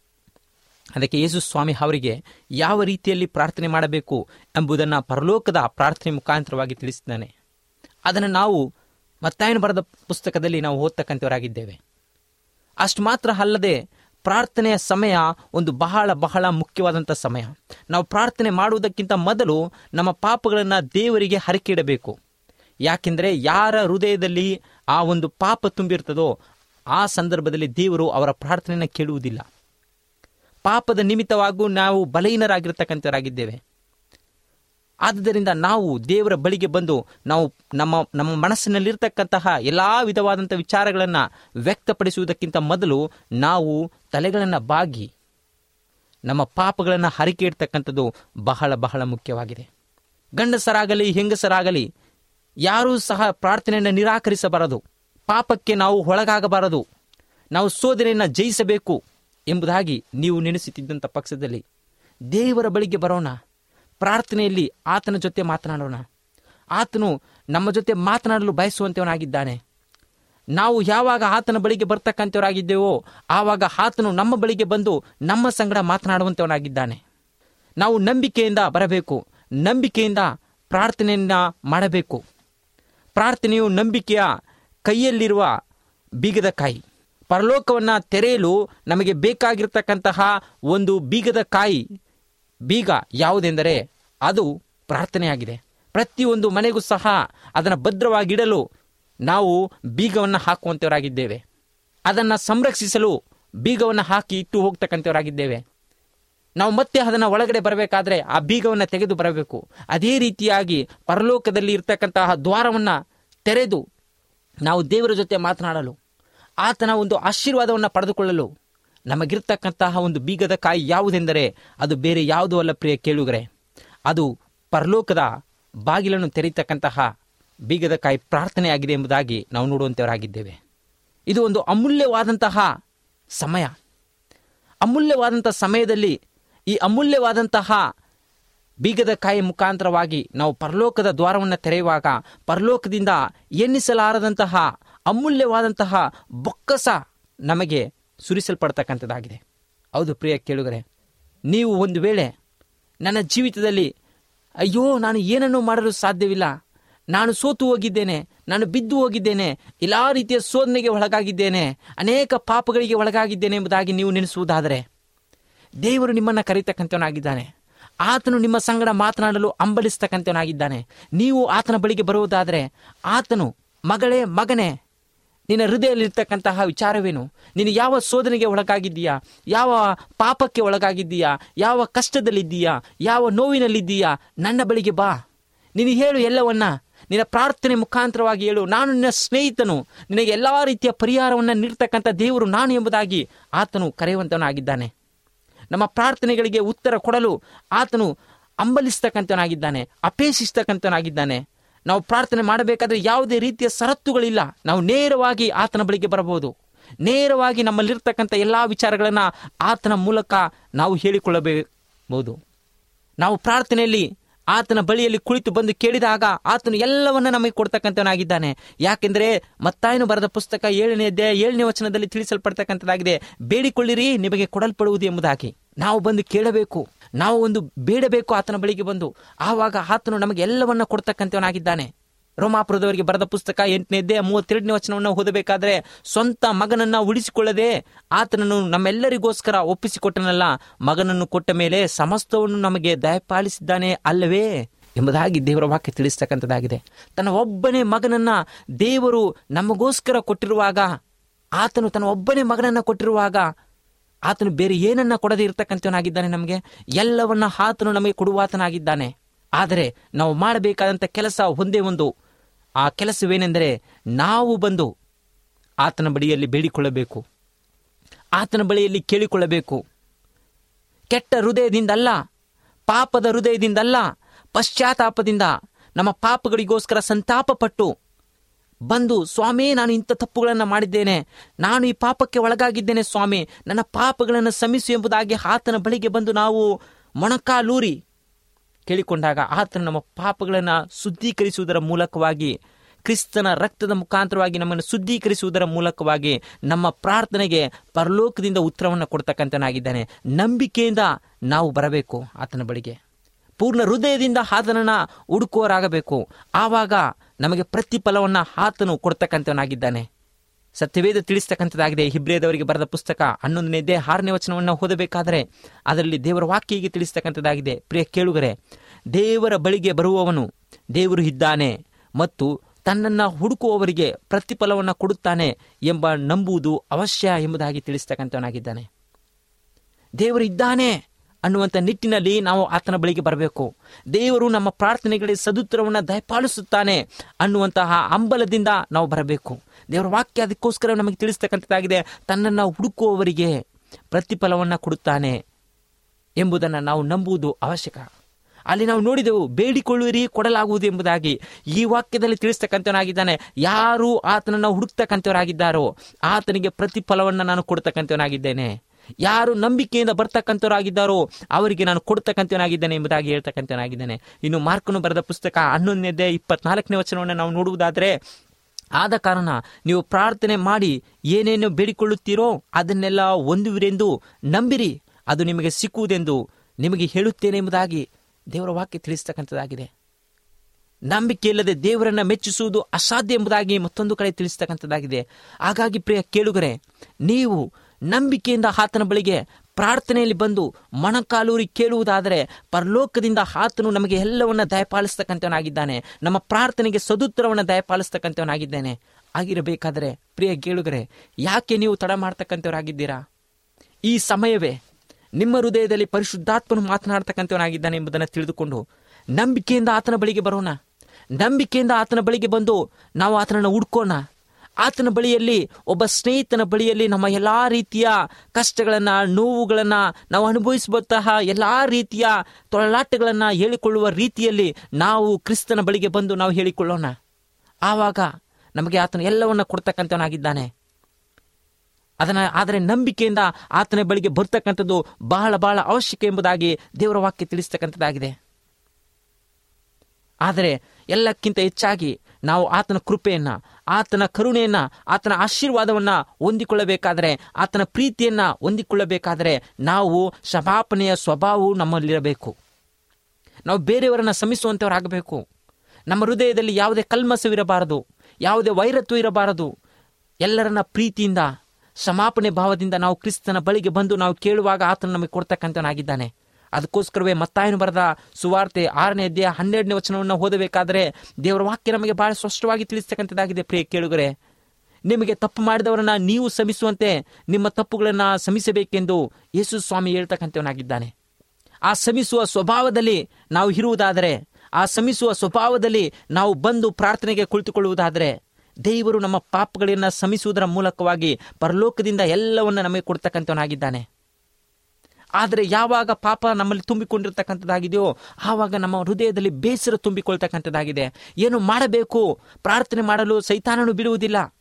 Speaker 1: ಅದಕ್ಕೆ ಯೇಸು ಸ್ವಾಮಿ ಅವರಿಗೆ ಯಾವ ರೀತಿಯಲ್ಲಿ ಪ್ರಾರ್ಥನೆ ಮಾಡಬೇಕು ಎಂಬುದನ್ನು ಪರಲೋಕದ ಪ್ರಾರ್ಥನೆ ಮುಖಾಂತರವಾಗಿ ತಿಳಿಸಿದ್ದಾನೆ ಅದನ್ನು ನಾವು ಮತ್ತಾಯನ ಬರೆದ ಪುಸ್ತಕದಲ್ಲಿ ನಾವು ಓದ್ತಕ್ಕಂಥವರಾಗಿದ್ದೇವೆ ಅಷ್ಟು ಮಾತ್ರ ಅಲ್ಲದೆ ಪ್ರಾರ್ಥನೆಯ ಸಮಯ ಒಂದು ಬಹಳ ಬಹಳ ಮುಖ್ಯವಾದಂಥ ಸಮಯ ನಾವು ಪ್ರಾರ್ಥನೆ ಮಾಡುವುದಕ್ಕಿಂತ ಮೊದಲು ನಮ್ಮ ಪಾಪಗಳನ್ನು ದೇವರಿಗೆ ಹರಕೆ ಇಡಬೇಕು ಯಾಕೆಂದರೆ ಯಾರ ಹೃದಯದಲ್ಲಿ ಆ ಒಂದು ಪಾಪ ತುಂಬಿರ್ತದೋ ಆ ಸಂದರ್ಭದಲ್ಲಿ ದೇವರು ಅವರ ಪ್ರಾರ್ಥನೆಯನ್ನು ಕೇಳುವುದಿಲ್ಲ ಪಾಪದ ನಿಮಿತ್ತವಾಗೂ ನಾವು ಬಲಹೀನರಾಗಿರ್ತಕ್ಕಂಥವರಾಗಿದ್ದೇವೆ ಆದುದರಿಂದ ನಾವು ದೇವರ ಬಳಿಗೆ ಬಂದು ನಾವು ನಮ್ಮ ನಮ್ಮ ಮನಸ್ಸಿನಲ್ಲಿರ್ತಕ್ಕಂತಹ ಎಲ್ಲ ವಿಧವಾದಂಥ ವಿಚಾರಗಳನ್ನು ವ್ಯಕ್ತಪಡಿಸುವುದಕ್ಕಿಂತ ಮೊದಲು ನಾವು ತಲೆಗಳನ್ನು ಬಾಗಿ ನಮ್ಮ ಪಾಪಗಳನ್ನು ಹರಿಕೆ ಇಡ್ತಕ್ಕಂಥದ್ದು ಬಹಳ ಬಹಳ ಮುಖ್ಯವಾಗಿದೆ ಗಂಡಸರಾಗಲಿ ಹೆಂಗಸರಾಗಲಿ ಯಾರೂ ಸಹ ಪ್ರಾರ್ಥನೆಯನ್ನು ನಿರಾಕರಿಸಬಾರದು ಪಾಪಕ್ಕೆ ನಾವು ಒಳಗಾಗಬಾರದು ನಾವು ಶೋಧನೆಯನ್ನು ಜಯಿಸಬೇಕು ಎಂಬುದಾಗಿ ನೀವು ನೆನೆಸುತ್ತಿದ್ದಂಥ ಪಕ್ಷದಲ್ಲಿ ದೇವರ ಬಳಿಗೆ ಬರೋಣ ಪ್ರಾರ್ಥನೆಯಲ್ಲಿ ಆತನ ಜೊತೆ ಮಾತನಾಡೋಣ ಆತನು ನಮ್ಮ ಜೊತೆ ಮಾತನಾಡಲು ಬಯಸುವಂತವನಾಗಿದ್ದಾನೆ ನಾವು ಯಾವಾಗ ಆತನ ಬಳಿಗೆ ಬರ್ತಕ್ಕಂಥವರಾಗಿದ್ದೇವೋ ಆವಾಗ ಆತನು ನಮ್ಮ ಬಳಿಗೆ ಬಂದು ನಮ್ಮ ಸಂಗಡ ಮಾತನಾಡುವಂಥವನಾಗಿದ್ದಾನೆ ನಾವು ನಂಬಿಕೆಯಿಂದ ಬರಬೇಕು ನಂಬಿಕೆಯಿಂದ ಪ್ರಾರ್ಥನೆಯನ್ನ ಮಾಡಬೇಕು ಪ್ರಾರ್ಥನೆಯು ನಂಬಿಕೆಯ ಕೈಯಲ್ಲಿರುವ ಬೀಗದ ಕಾಯಿ ಪರಲೋಕವನ್ನು ತೆರೆಯಲು ನಮಗೆ ಬೇಕಾಗಿರ್ತಕ್ಕಂತಹ ಒಂದು ಬೀಗದ ಕಾಯಿ ಬೀಗ ಯಾವುದೆಂದರೆ ಅದು ಪ್ರಾರ್ಥನೆಯಾಗಿದೆ ಪ್ರತಿಯೊಂದು ಮನೆಗೂ ಸಹ ಅದನ್ನು ಭದ್ರವಾಗಿಡಲು ನಾವು ಬೀಗವನ್ನು ಹಾಕುವಂಥವರಾಗಿದ್ದೇವೆ ಅದನ್ನು ಸಂರಕ್ಷಿಸಲು ಬೀಗವನ್ನು ಹಾಕಿ ಇಟ್ಟು ಹೋಗ್ತಕ್ಕಂಥವರಾಗಿದ್ದೇವೆ ನಾವು ಮತ್ತೆ ಅದನ್ನು ಒಳಗಡೆ ಬರಬೇಕಾದ್ರೆ ಆ ಬೀಗವನ್ನು ತೆಗೆದು ಬರಬೇಕು ಅದೇ ರೀತಿಯಾಗಿ ಪರಲೋಕದಲ್ಲಿ ಇರ್ತಕ್ಕಂತಹ ದ್ವಾರವನ್ನು ತೆರೆದು ನಾವು ದೇವರ ಜೊತೆ ಮಾತನಾಡಲು ಆತನ ಒಂದು ಆಶೀರ್ವಾದವನ್ನು ಪಡೆದುಕೊಳ್ಳಲು ನಮಗಿರ್ತಕ್ಕಂತಹ ಒಂದು ಬೀಗದ ಕಾಯಿ ಯಾವುದೆಂದರೆ ಅದು ಬೇರೆ ಯಾವುದೂ ಅಲ್ಲ ಪ್ರಿಯ ಕೇಳುಗರೆ ಅದು ಪರಲೋಕದ ಬಾಗಿಲನ್ನು ತೆರೀತಕ್ಕಂತಹ ಬೀಗದ ಕಾಯಿ ಪ್ರಾರ್ಥನೆಯಾಗಿದೆ ಎಂಬುದಾಗಿ ನಾವು ನೋಡುವಂಥವರಾಗಿದ್ದೇವೆ ಇದು ಒಂದು ಅಮೂಲ್ಯವಾದಂತಹ ಸಮಯ ಅಮೂಲ್ಯವಾದಂಥ ಸಮಯದಲ್ಲಿ ಈ ಅಮೂಲ್ಯವಾದಂತಹ ಬೀಗದ ಕಾಯಿ ಮುಖಾಂತರವಾಗಿ ನಾವು ಪರಲೋಕದ ದ್ವಾರವನ್ನು ತೆರೆಯುವಾಗ ಪರಲೋಕದಿಂದ ಎನ್ನಿಸಲಾರದಂತಹ ಅಮೂಲ್ಯವಾದಂತಹ ಬೊಕ್ಕಸ ನಮಗೆ ಸುರಿಸಲ್ಪಡ್ತಕ್ಕಂಥದ್ದಾಗಿದೆ ಹೌದು ಪ್ರಿಯ ಕೇಳುಗರೆ ನೀವು ಒಂದು ವೇಳೆ ನನ್ನ ಜೀವಿತದಲ್ಲಿ ಅಯ್ಯೋ ನಾನು ಏನನ್ನೂ ಮಾಡಲು ಸಾಧ್ಯವಿಲ್ಲ ನಾನು ಸೋತು ಹೋಗಿದ್ದೇನೆ ನಾನು ಬಿದ್ದು ಹೋಗಿದ್ದೇನೆ ಎಲ್ಲ ರೀತಿಯ ಶೋಧನೆಗೆ ಒಳಗಾಗಿದ್ದೇನೆ ಅನೇಕ ಪಾಪಗಳಿಗೆ ಒಳಗಾಗಿದ್ದೇನೆ ಎಂಬುದಾಗಿ ನೀವು ನೆನೆಸುವುದಾದರೆ ದೇವರು ನಿಮ್ಮನ್ನು ಕರೀತಕ್ಕಂಥವನಾಗಿದ್ದಾನೆ ಆತನು ನಿಮ್ಮ ಸಂಗಡ ಮಾತನಾಡಲು ಅಂಬಲಿಸ್ತಕ್ಕಂಥವನಾಗಿದ್ದಾನೆ ನೀವು ಆತನ ಬಳಿಗೆ ಬರುವುದಾದರೆ ಆತನು ಮಗಳೇ ಮಗನೇ ನಿನ್ನ ಹೃದಯದಲ್ಲಿರ್ತಕ್ಕಂತಹ ವಿಚಾರವೇನು ನೀನು ಯಾವ ಶೋಧನೆಗೆ ಒಳಗಾಗಿದ್ದೀಯಾ ಯಾವ ಪಾಪಕ್ಕೆ ಒಳಗಾಗಿದ್ದೀಯಾ ಯಾವ ಕಷ್ಟದಲ್ಲಿದ್ದೀಯಾ ಯಾವ ನೋವಿನಲ್ಲಿದ್ದೀಯಾ ನನ್ನ ಬಳಿಗೆ ಬಾ ನೀನು ಹೇಳು ಎಲ್ಲವನ್ನ ನಿನ್ನ ಪ್ರಾರ್ಥನೆ ಮುಖಾಂತರವಾಗಿ ಹೇಳು ನಾನು ನಿನ್ನ ಸ್ನೇಹಿತನು ನಿನಗೆ ಎಲ್ಲ ರೀತಿಯ ಪರಿಹಾರವನ್ನು ನೀಡ್ತಕ್ಕಂಥ ದೇವರು ನಾನು ಎಂಬುದಾಗಿ ಆತನು ಕರೆಯುವಂತವನಾಗಿದ್ದಾನೆ ನಮ್ಮ ಪ್ರಾರ್ಥನೆಗಳಿಗೆ ಉತ್ತರ ಕೊಡಲು ಆತನು ಅಂಬಲಿಸ್ತಕ್ಕಂಥವನಾಗಿದ್ದಾನೆ ಅಪೇಕ್ಷಿಸ್ತಕ್ಕಂಥವನಾಗಿದ್ದಾನೆ ನಾವು ಪ್ರಾರ್ಥನೆ ಮಾಡಬೇಕಾದ್ರೆ ಯಾವುದೇ ರೀತಿಯ ಷರತ್ತುಗಳಿಲ್ಲ ನಾವು ನೇರವಾಗಿ ಆತನ ಬಳಿಗೆ ಬರಬಹುದು ನೇರವಾಗಿ ನಮ್ಮಲ್ಲಿರ್ತಕ್ಕಂಥ ಎಲ್ಲ ವಿಚಾರಗಳನ್ನು ಆತನ ಮೂಲಕ ನಾವು ಹೇಳಿಕೊಳ್ಳಬಹುದು ನಾವು ಪ್ರಾರ್ಥನೆಯಲ್ಲಿ ಆತನ ಬಳಿಯಲ್ಲಿ ಕುಳಿತು ಬಂದು ಕೇಳಿದಾಗ ಆತನು ಎಲ್ಲವನ್ನ ನಮಗೆ ಕೊಡ್ತಕ್ಕಂಥವನಾಗಿದ್ದಾನೆ ಯಾಕೆಂದ್ರೆ ಮತ್ತಾಯನು ಬರೆದ ಪುಸ್ತಕ ಏಳನೇ ಅಧ್ಯಾಯ ಏಳನೇ ವಚನದಲ್ಲಿ ತಿಳಿಸಲ್ಪಡ್ತಕ್ಕಂಥದ್ದಾಗಿದೆ ಬೇಡಿಕೊಳ್ಳಿರಿ ನಿಮಗೆ ಕೊಡಲ್ಪಡುವುದು ಎಂಬುದಾಗಿ ನಾವು ಬಂದು ಕೇಳಬೇಕು ನಾವು ಒಂದು ಬೇಡಬೇಕು ಆತನ ಬಳಿಗೆ ಬಂದು ಆವಾಗ ಆತನು ನಮಗೆ ಎಲ್ಲವನ್ನ ಕೊಡ್ತಕ್ಕಂಥವನಾಗಿದ್ದಾನೆ ರೋಮಾಪುರದವರಿಗೆ ಬರೆದ ಪುಸ್ತಕ ಎಂಟನೇ ಅಧ್ಯಾಯ ಮೂವತ್ತೆರಡನೇ ವಚನವನ್ನು ಓದಬೇಕಾದ್ರೆ ಸ್ವಂತ ಮಗನನ್ನ ಉಳಿಸಿಕೊಳ್ಳದೆ ಆತನನ್ನು ನಮ್ಮೆಲ್ಲರಿಗೋಸ್ಕರ ಒಪ್ಪಿಸಿಕೊಟ್ಟನಲ್ಲ ಮಗನನ್ನು ಕೊಟ್ಟ ಮೇಲೆ ಸಮಸ್ತವನ್ನು ನಮಗೆ ದಯಪಾಲಿಸಿದ್ದಾನೆ ಅಲ್ಲವೇ ಎಂಬುದಾಗಿ ದೇವರ ವಾಕ್ಯ ತಿಳಿಸ್ತಕ್ಕಂಥದ್ದಾಗಿದೆ ತನ್ನ ಒಬ್ಬನೇ ಮಗನನ್ನ ದೇವರು ನಮಗೋಸ್ಕರ ಕೊಟ್ಟಿರುವಾಗ ಆತನು ತನ್ನ ಒಬ್ಬನೇ ಮಗನನ್ನ ಕೊಟ್ಟಿರುವಾಗ ಆತನು ಬೇರೆ ಏನನ್ನ ಕೊಡದೆ ಇರ್ತಕ್ಕಂಥವನಾಗಿದ್ದಾನೆ ನಮಗೆ ಎಲ್ಲವನ್ನ ಆತನು ನಮಗೆ ಕೊಡುವಾತನಾಗಿದ್ದಾನೆ ಆದರೆ ನಾವು ಮಾಡಬೇಕಾದಂಥ ಕೆಲಸ ಒಂದೇ ಒಂದು ಆ ಕೆಲಸವೇನೆಂದರೆ ನಾವು ಬಂದು ಆತನ ಬಳಿಯಲ್ಲಿ ಬೇಡಿಕೊಳ್ಳಬೇಕು ಆತನ ಬಳಿಯಲ್ಲಿ ಕೇಳಿಕೊಳ್ಳಬೇಕು ಕೆಟ್ಟ ಹೃದಯದಿಂದಲ್ಲ ಪಾಪದ ಹೃದಯದಿಂದಲ್ಲ ಪಶ್ಚಾತ್ತಾಪದಿಂದ ನಮ್ಮ ಪಾಪಗಳಿಗೋಸ್ಕರ ಸಂತಾಪ ಪಟ್ಟು ಬಂದು ಸ್ವಾಮಿ ನಾನು ಇಂಥ ತಪ್ಪುಗಳನ್ನು ಮಾಡಿದ್ದೇನೆ ನಾನು ಈ ಪಾಪಕ್ಕೆ ಒಳಗಾಗಿದ್ದೇನೆ ಸ್ವಾಮಿ ನನ್ನ ಪಾಪಗಳನ್ನು ಸಮಿಸು ಎಂಬುದಾಗಿ ಆತನ ಬಳಿಗೆ ಬಂದು ನಾವು ಮೊಣಕಾಲೂರಿ ಕೇಳಿಕೊಂಡಾಗ ಆತನು ನಮ್ಮ ಪಾಪಗಳನ್ನು ಶುದ್ಧೀಕರಿಸುವುದರ ಮೂಲಕವಾಗಿ ಕ್ರಿಸ್ತನ ರಕ್ತದ ಮುಖಾಂತರವಾಗಿ ನಮ್ಮನ್ನು ಶುದ್ಧೀಕರಿಸುವುದರ ಮೂಲಕವಾಗಿ ನಮ್ಮ ಪ್ರಾರ್ಥನೆಗೆ ಪರಲೋಕದಿಂದ ಉತ್ತರವನ್ನು ಕೊಡ್ತಕ್ಕಂಥನಾಗಿದ್ದಾನೆ ನಂಬಿಕೆಯಿಂದ ನಾವು ಬರಬೇಕು ಆತನ ಬಳಿಗೆ ಪೂರ್ಣ ಹೃದಯದಿಂದ ಆತನನ್ನ ಹುಡುಕುವರಾಗಬೇಕು ಆವಾಗ ನಮಗೆ ಪ್ರತಿಫಲವನ್ನ ಆತನು ಕೊಡ್ತಕ್ಕಂಥವನಾಗಿದ್ದಾನೆ ಸತ್ಯವೇದ ತಿಳಿಸ್ತಕ್ಕಂಥದ್ದಾಗಿದೆ ಹಿಬ್ರಿಯದವರಿಗೆ ಬರೆದ ಪುಸ್ತಕ ಹನ್ನೊಂದನೇದೇ ಆರನೇ ವಚನವನ್ನು ಓದಬೇಕಾದರೆ ಅದರಲ್ಲಿ ದೇವರ ವಾಕ್ಯ ಹೀಗೆ ತಿಳಿಸ್ತಕ್ಕಂಥದ್ದಾಗಿದೆ ಪ್ರಿಯ ಕೇಳುಗರೆ ದೇವರ ಬಳಿಗೆ ಬರುವವನು ದೇವರು ಇದ್ದಾನೆ ಮತ್ತು ತನ್ನನ್ನು ಹುಡುಕುವವರಿಗೆ ಪ್ರತಿಫಲವನ್ನು ಕೊಡುತ್ತಾನೆ ಎಂಬ ನಂಬುವುದು ಅವಶ್ಯ ಎಂಬುದಾಗಿ ತಿಳಿಸ್ತಕ್ಕಂಥವನಾಗಿದ್ದಾನೆ ದೇವರು ಇದ್ದಾನೆ ಅನ್ನುವಂಥ ನಿಟ್ಟಿನಲ್ಲಿ ನಾವು ಆತನ ಬಳಿಗೆ ಬರಬೇಕು ದೇವರು ನಮ್ಮ ಪ್ರಾರ್ಥನೆಗಳಿಗೆ ಸದುತ್ತರವನ್ನು ದಯಪಾಲಿಸುತ್ತಾನೆ ಅನ್ನುವಂತಹ ಹಂಬಲದಿಂದ ನಾವು ಬರಬೇಕು ದೇವರ ವಾಕ್ಯ ಅದಕ್ಕೋಸ್ಕರ ನಮಗೆ ತಿಳಿಸ್ತಕ್ಕಂಥದ್ದಾಗಿದೆ ತನ್ನನ್ನು ಹುಡುಕುವವರಿಗೆ ಪ್ರತಿಫಲವನ್ನು ಕೊಡುತ್ತಾನೆ ಎಂಬುದನ್ನು ನಾವು ನಂಬುವುದು ಅವಶ್ಯಕ ಅಲ್ಲಿ ನಾವು ನೋಡಿದೆವು ಬೇಡಿಕೊಳ್ಳುವಿರಿ ಕೊಡಲಾಗುವುದು ಎಂಬುದಾಗಿ ಈ ವಾಕ್ಯದಲ್ಲಿ ತಿಳಿಸ್ತಕ್ಕಂಥವನಾಗಿದ್ದಾನೆ ಯಾರು ಆತನನ್ನು ಹುಡುಕ್ತಕ್ಕಂಥವರಾಗಿದ್ದಾರೋ ಆತನಿಗೆ ಪ್ರತಿಫಲವನ್ನು ನಾನು ಕೊಡ್ತಕ್ಕಂಥವನಾಗಿದ್ದೇನೆ ಯಾರು ನಂಬಿಕೆಯಿಂದ ಬರ್ತಕ್ಕಂಥವರಾಗಿದ್ದಾರೋ ಅವರಿಗೆ ನಾನು ಕೊಡ್ತಕ್ಕಂಥವನಾಗಿದ್ದೇನೆ ಎಂಬುದಾಗಿ ಹೇಳ್ತಕ್ಕಂಥವನಾಗಿದ್ದೇನೆ ಇನ್ನು ಮಾರ್ಕನು ಬರೆದ ಪುಸ್ತಕ ಹನ್ನೊಂದನೇದೇ ಇಪ್ಪತ್ನಾಲ್ಕನೇ ವಚನವನ್ನು ನಾವು ನೋಡುವುದಾದರೆ ಆದ ಕಾರಣ ನೀವು ಪ್ರಾರ್ಥನೆ ಮಾಡಿ ಏನೇನು ಬೇಡಿಕೊಳ್ಳುತ್ತೀರೋ ಅದನ್ನೆಲ್ಲ ಹೊಂದುವಿರೆಂದು ನಂಬಿರಿ ಅದು ನಿಮಗೆ ಸಿಕ್ಕುವುದೆಂದು ನಿಮಗೆ ಹೇಳುತ್ತೇನೆ ಎಂಬುದಾಗಿ ದೇವರ ವಾಕ್ಯ ತಿಳಿಸ್ತಕ್ಕಂಥದ್ದಾಗಿದೆ ನಂಬಿಕೆ ಇಲ್ಲದೆ ದೇವರನ್ನ ಮೆಚ್ಚಿಸುವುದು ಅಸಾಧ್ಯ ಎಂಬುದಾಗಿ ಮತ್ತೊಂದು ಕಡೆ ತಿಳಿಸ್ತಕ್ಕಂಥದ್ದಾಗಿದೆ ಹಾಗಾಗಿ ಪ್ರಿಯ ಕೇಳುಗರೆ ನೀವು ನಂಬಿಕೆಯಿಂದ ಆತನ ಬಳಿಗೆ ಪ್ರಾರ್ಥನೆಯಲ್ಲಿ ಬಂದು ಮೊಣಕಾಲೂರಿ ಕೇಳುವುದಾದರೆ ಪರಲೋಕದಿಂದ ಆತನು ನಮಗೆ ಎಲ್ಲವನ್ನ ದಯಪಾಲಿಸ್ತಕ್ಕಂಥವನಾಗಿದ್ದಾನೆ ನಮ್ಮ ಪ್ರಾರ್ಥನೆಗೆ ಸದುತ್ತರವನ್ನು ದಯಪಾಲಿಸ್ತಕ್ಕಂಥವನಾಗಿದ್ದೇನೆ ಆಗಿರಬೇಕಾದರೆ ಪ್ರಿಯ ಕೇಳುಗರೆ ಯಾಕೆ ನೀವು ತಡ ಮಾಡ್ತಕ್ಕಂಥವರಾಗಿದ್ದೀರಾ ಈ ಸಮಯವೇ ನಿಮ್ಮ ಹೃದಯದಲ್ಲಿ ಪರಿಶುದ್ಧಾತ್ಮನು ಮಾತನಾಡ್ತಕ್ಕಂಥವನಾಗಿದ್ದಾನೆ ಎಂಬುದನ್ನು ತಿಳಿದುಕೊಂಡು ನಂಬಿಕೆಯಿಂದ ಆತನ ಬಳಿಗೆ ಬರೋಣ ನಂಬಿಕೆಯಿಂದ ಆತನ ಬಳಿಗೆ ಬಂದು ನಾವು ಆತನನ್ನು ಹುಡ್ಕೋಣ ಆತನ ಬಳಿಯಲ್ಲಿ ಒಬ್ಬ ಸ್ನೇಹಿತನ ಬಳಿಯಲ್ಲಿ ನಮ್ಮ ಎಲ್ಲಾ ರೀತಿಯ ಕಷ್ಟಗಳನ್ನ ನೋವುಗಳನ್ನ ನಾವು ಅನುಭವಿಸಬಹುತಹ ಎಲ್ಲಾ ರೀತಿಯ ತೊಳಲಾಟಗಳನ್ನ ಹೇಳಿಕೊಳ್ಳುವ ರೀತಿಯಲ್ಲಿ ನಾವು ಕ್ರಿಸ್ತನ ಬಳಿಗೆ ಬಂದು ನಾವು ಹೇಳಿಕೊಳ್ಳೋಣ ಆವಾಗ ನಮಗೆ ಆತನ ಎಲ್ಲವನ್ನ ಕೊಡ್ತಕ್ಕಂಥವನಾಗಿದ್ದಾನೆ ಅದನ್ನ ಆದರೆ ನಂಬಿಕೆಯಿಂದ ಆತನ ಬಳಿಗೆ ಬರ್ತಕ್ಕಂಥದ್ದು ಬಹಳ ಬಹಳ ಅವಶ್ಯಕ ಎಂಬುದಾಗಿ ದೇವರ ವಾಕ್ಯ ತಿಳಿಸ್ತಕ್ಕಂಥದ್ದಾಗಿದೆ ಆದರೆ ಎಲ್ಲಕ್ಕಿಂತ ಹೆಚ್ಚಾಗಿ ನಾವು ಆತನ ಕೃಪೆಯನ್ನ ಆತನ ಕರುಣೆಯನ್ನ ಆತನ ಆಶೀರ್ವಾದವನ್ನ ಹೊಂದಿಕೊಳ್ಳಬೇಕಾದರೆ ಆತನ ಪ್ರೀತಿಯನ್ನ ಹೊಂದಿಕೊಳ್ಳಬೇಕಾದರೆ ನಾವು ಕ್ಷಮಾಪಣೆಯ ಸ್ವಭಾವವು ನಮ್ಮಲ್ಲಿರಬೇಕು ನಾವು ಬೇರೆಯವರನ್ನ ಶ್ರಮಿಸುವಂಥವರಾಗಬೇಕು ನಮ್ಮ ಹೃದಯದಲ್ಲಿ ಯಾವುದೇ ಕಲ್ಮಸವಿರಬಾರದು ಯಾವುದೇ ವೈರತ್ವ ಇರಬಾರದು ಎಲ್ಲರನ್ನ ಪ್ರೀತಿಯಿಂದ ಕ್ಷಮಾಪಣೆ ಭಾವದಿಂದ ನಾವು ಕ್ರಿಸ್ತನ ಬಳಿಗೆ ಬಂದು ನಾವು ಕೇಳುವಾಗ ಆತನು ನಮಗೆ ಕೊಡ್ತಕ್ಕಂಥವನಾಗಿದ್ದಾನೆ ಅದಕ್ಕೋಸ್ಕರವೇ ಮತ್ತಾಯನು ಬರೆದ ಸುವಾರ್ತೆ ಆರನೇ ಅಧ್ಯಾಯ ಹನ್ನೆರಡನೇ ವಚನವನ್ನು ಓದಬೇಕಾದರೆ ದೇವರ ವಾಕ್ಯ ನಮಗೆ ಬಹಳ ಸ್ಪಷ್ಟವಾಗಿ ತಿಳಿಸ್ತಕ್ಕಂಥದ್ದಾಗಿದೆ ಪ್ರಿಯ ಕೇಳುಗರೆ ನಿಮಗೆ ತಪ್ಪು ಮಾಡಿದವರನ್ನ ನೀವು ಶ್ರಮಿಸುವಂತೆ ನಿಮ್ಮ ತಪ್ಪುಗಳನ್ನ ಶ್ರಮಿಸಬೇಕೆಂದು ಯೇಸು ಸ್ವಾಮಿ ಹೇಳ್ತಕ್ಕಂಥವನಾಗಿದ್ದಾನೆ ಆ ಶ್ರಮಿಸುವ ಸ್ವಭಾವದಲ್ಲಿ ನಾವು ಇರುವುದಾದರೆ ಆ ಶ್ರಮಿಸುವ ಸ್ವಭಾವದಲ್ಲಿ ನಾವು ಬಂದು ಪ್ರಾರ್ಥನೆಗೆ ಕುಳಿತುಕೊಳ್ಳುವುದಾದರೆ ದೇವರು ನಮ್ಮ ಪಾಪಗಳನ್ನ ಶ್ರಮಿಸುವುದರ ಮೂಲಕವಾಗಿ ಪರಲೋಕದಿಂದ ಎಲ್ಲವನ್ನ ನಮಗೆ ಕೊಡ್ತಕ್ಕಂಥವನಾಗಿದ್ದಾನೆ ಆದರೆ ಯಾವಾಗ ಪಾಪ ನಮ್ಮಲ್ಲಿ ತುಂಬಿಕೊಂಡಿರ್ತಕ್ಕಂಥದ್ದಾಗಿದೆಯೋ ಆವಾಗ ನಮ್ಮ ಹೃದಯದಲ್ಲಿ ಬೇಸರ ತುಂಬಿಕೊಳ್ತಕ್ಕಂಥದ್ದಾಗಿದೆ ಏನು ಮಾಡಬೇಕು ಪ್ರಾರ್ಥನೆ ಮಾಡಲು ಸೈತಾನನು ಬಿಡುವುದಿಲ್ಲ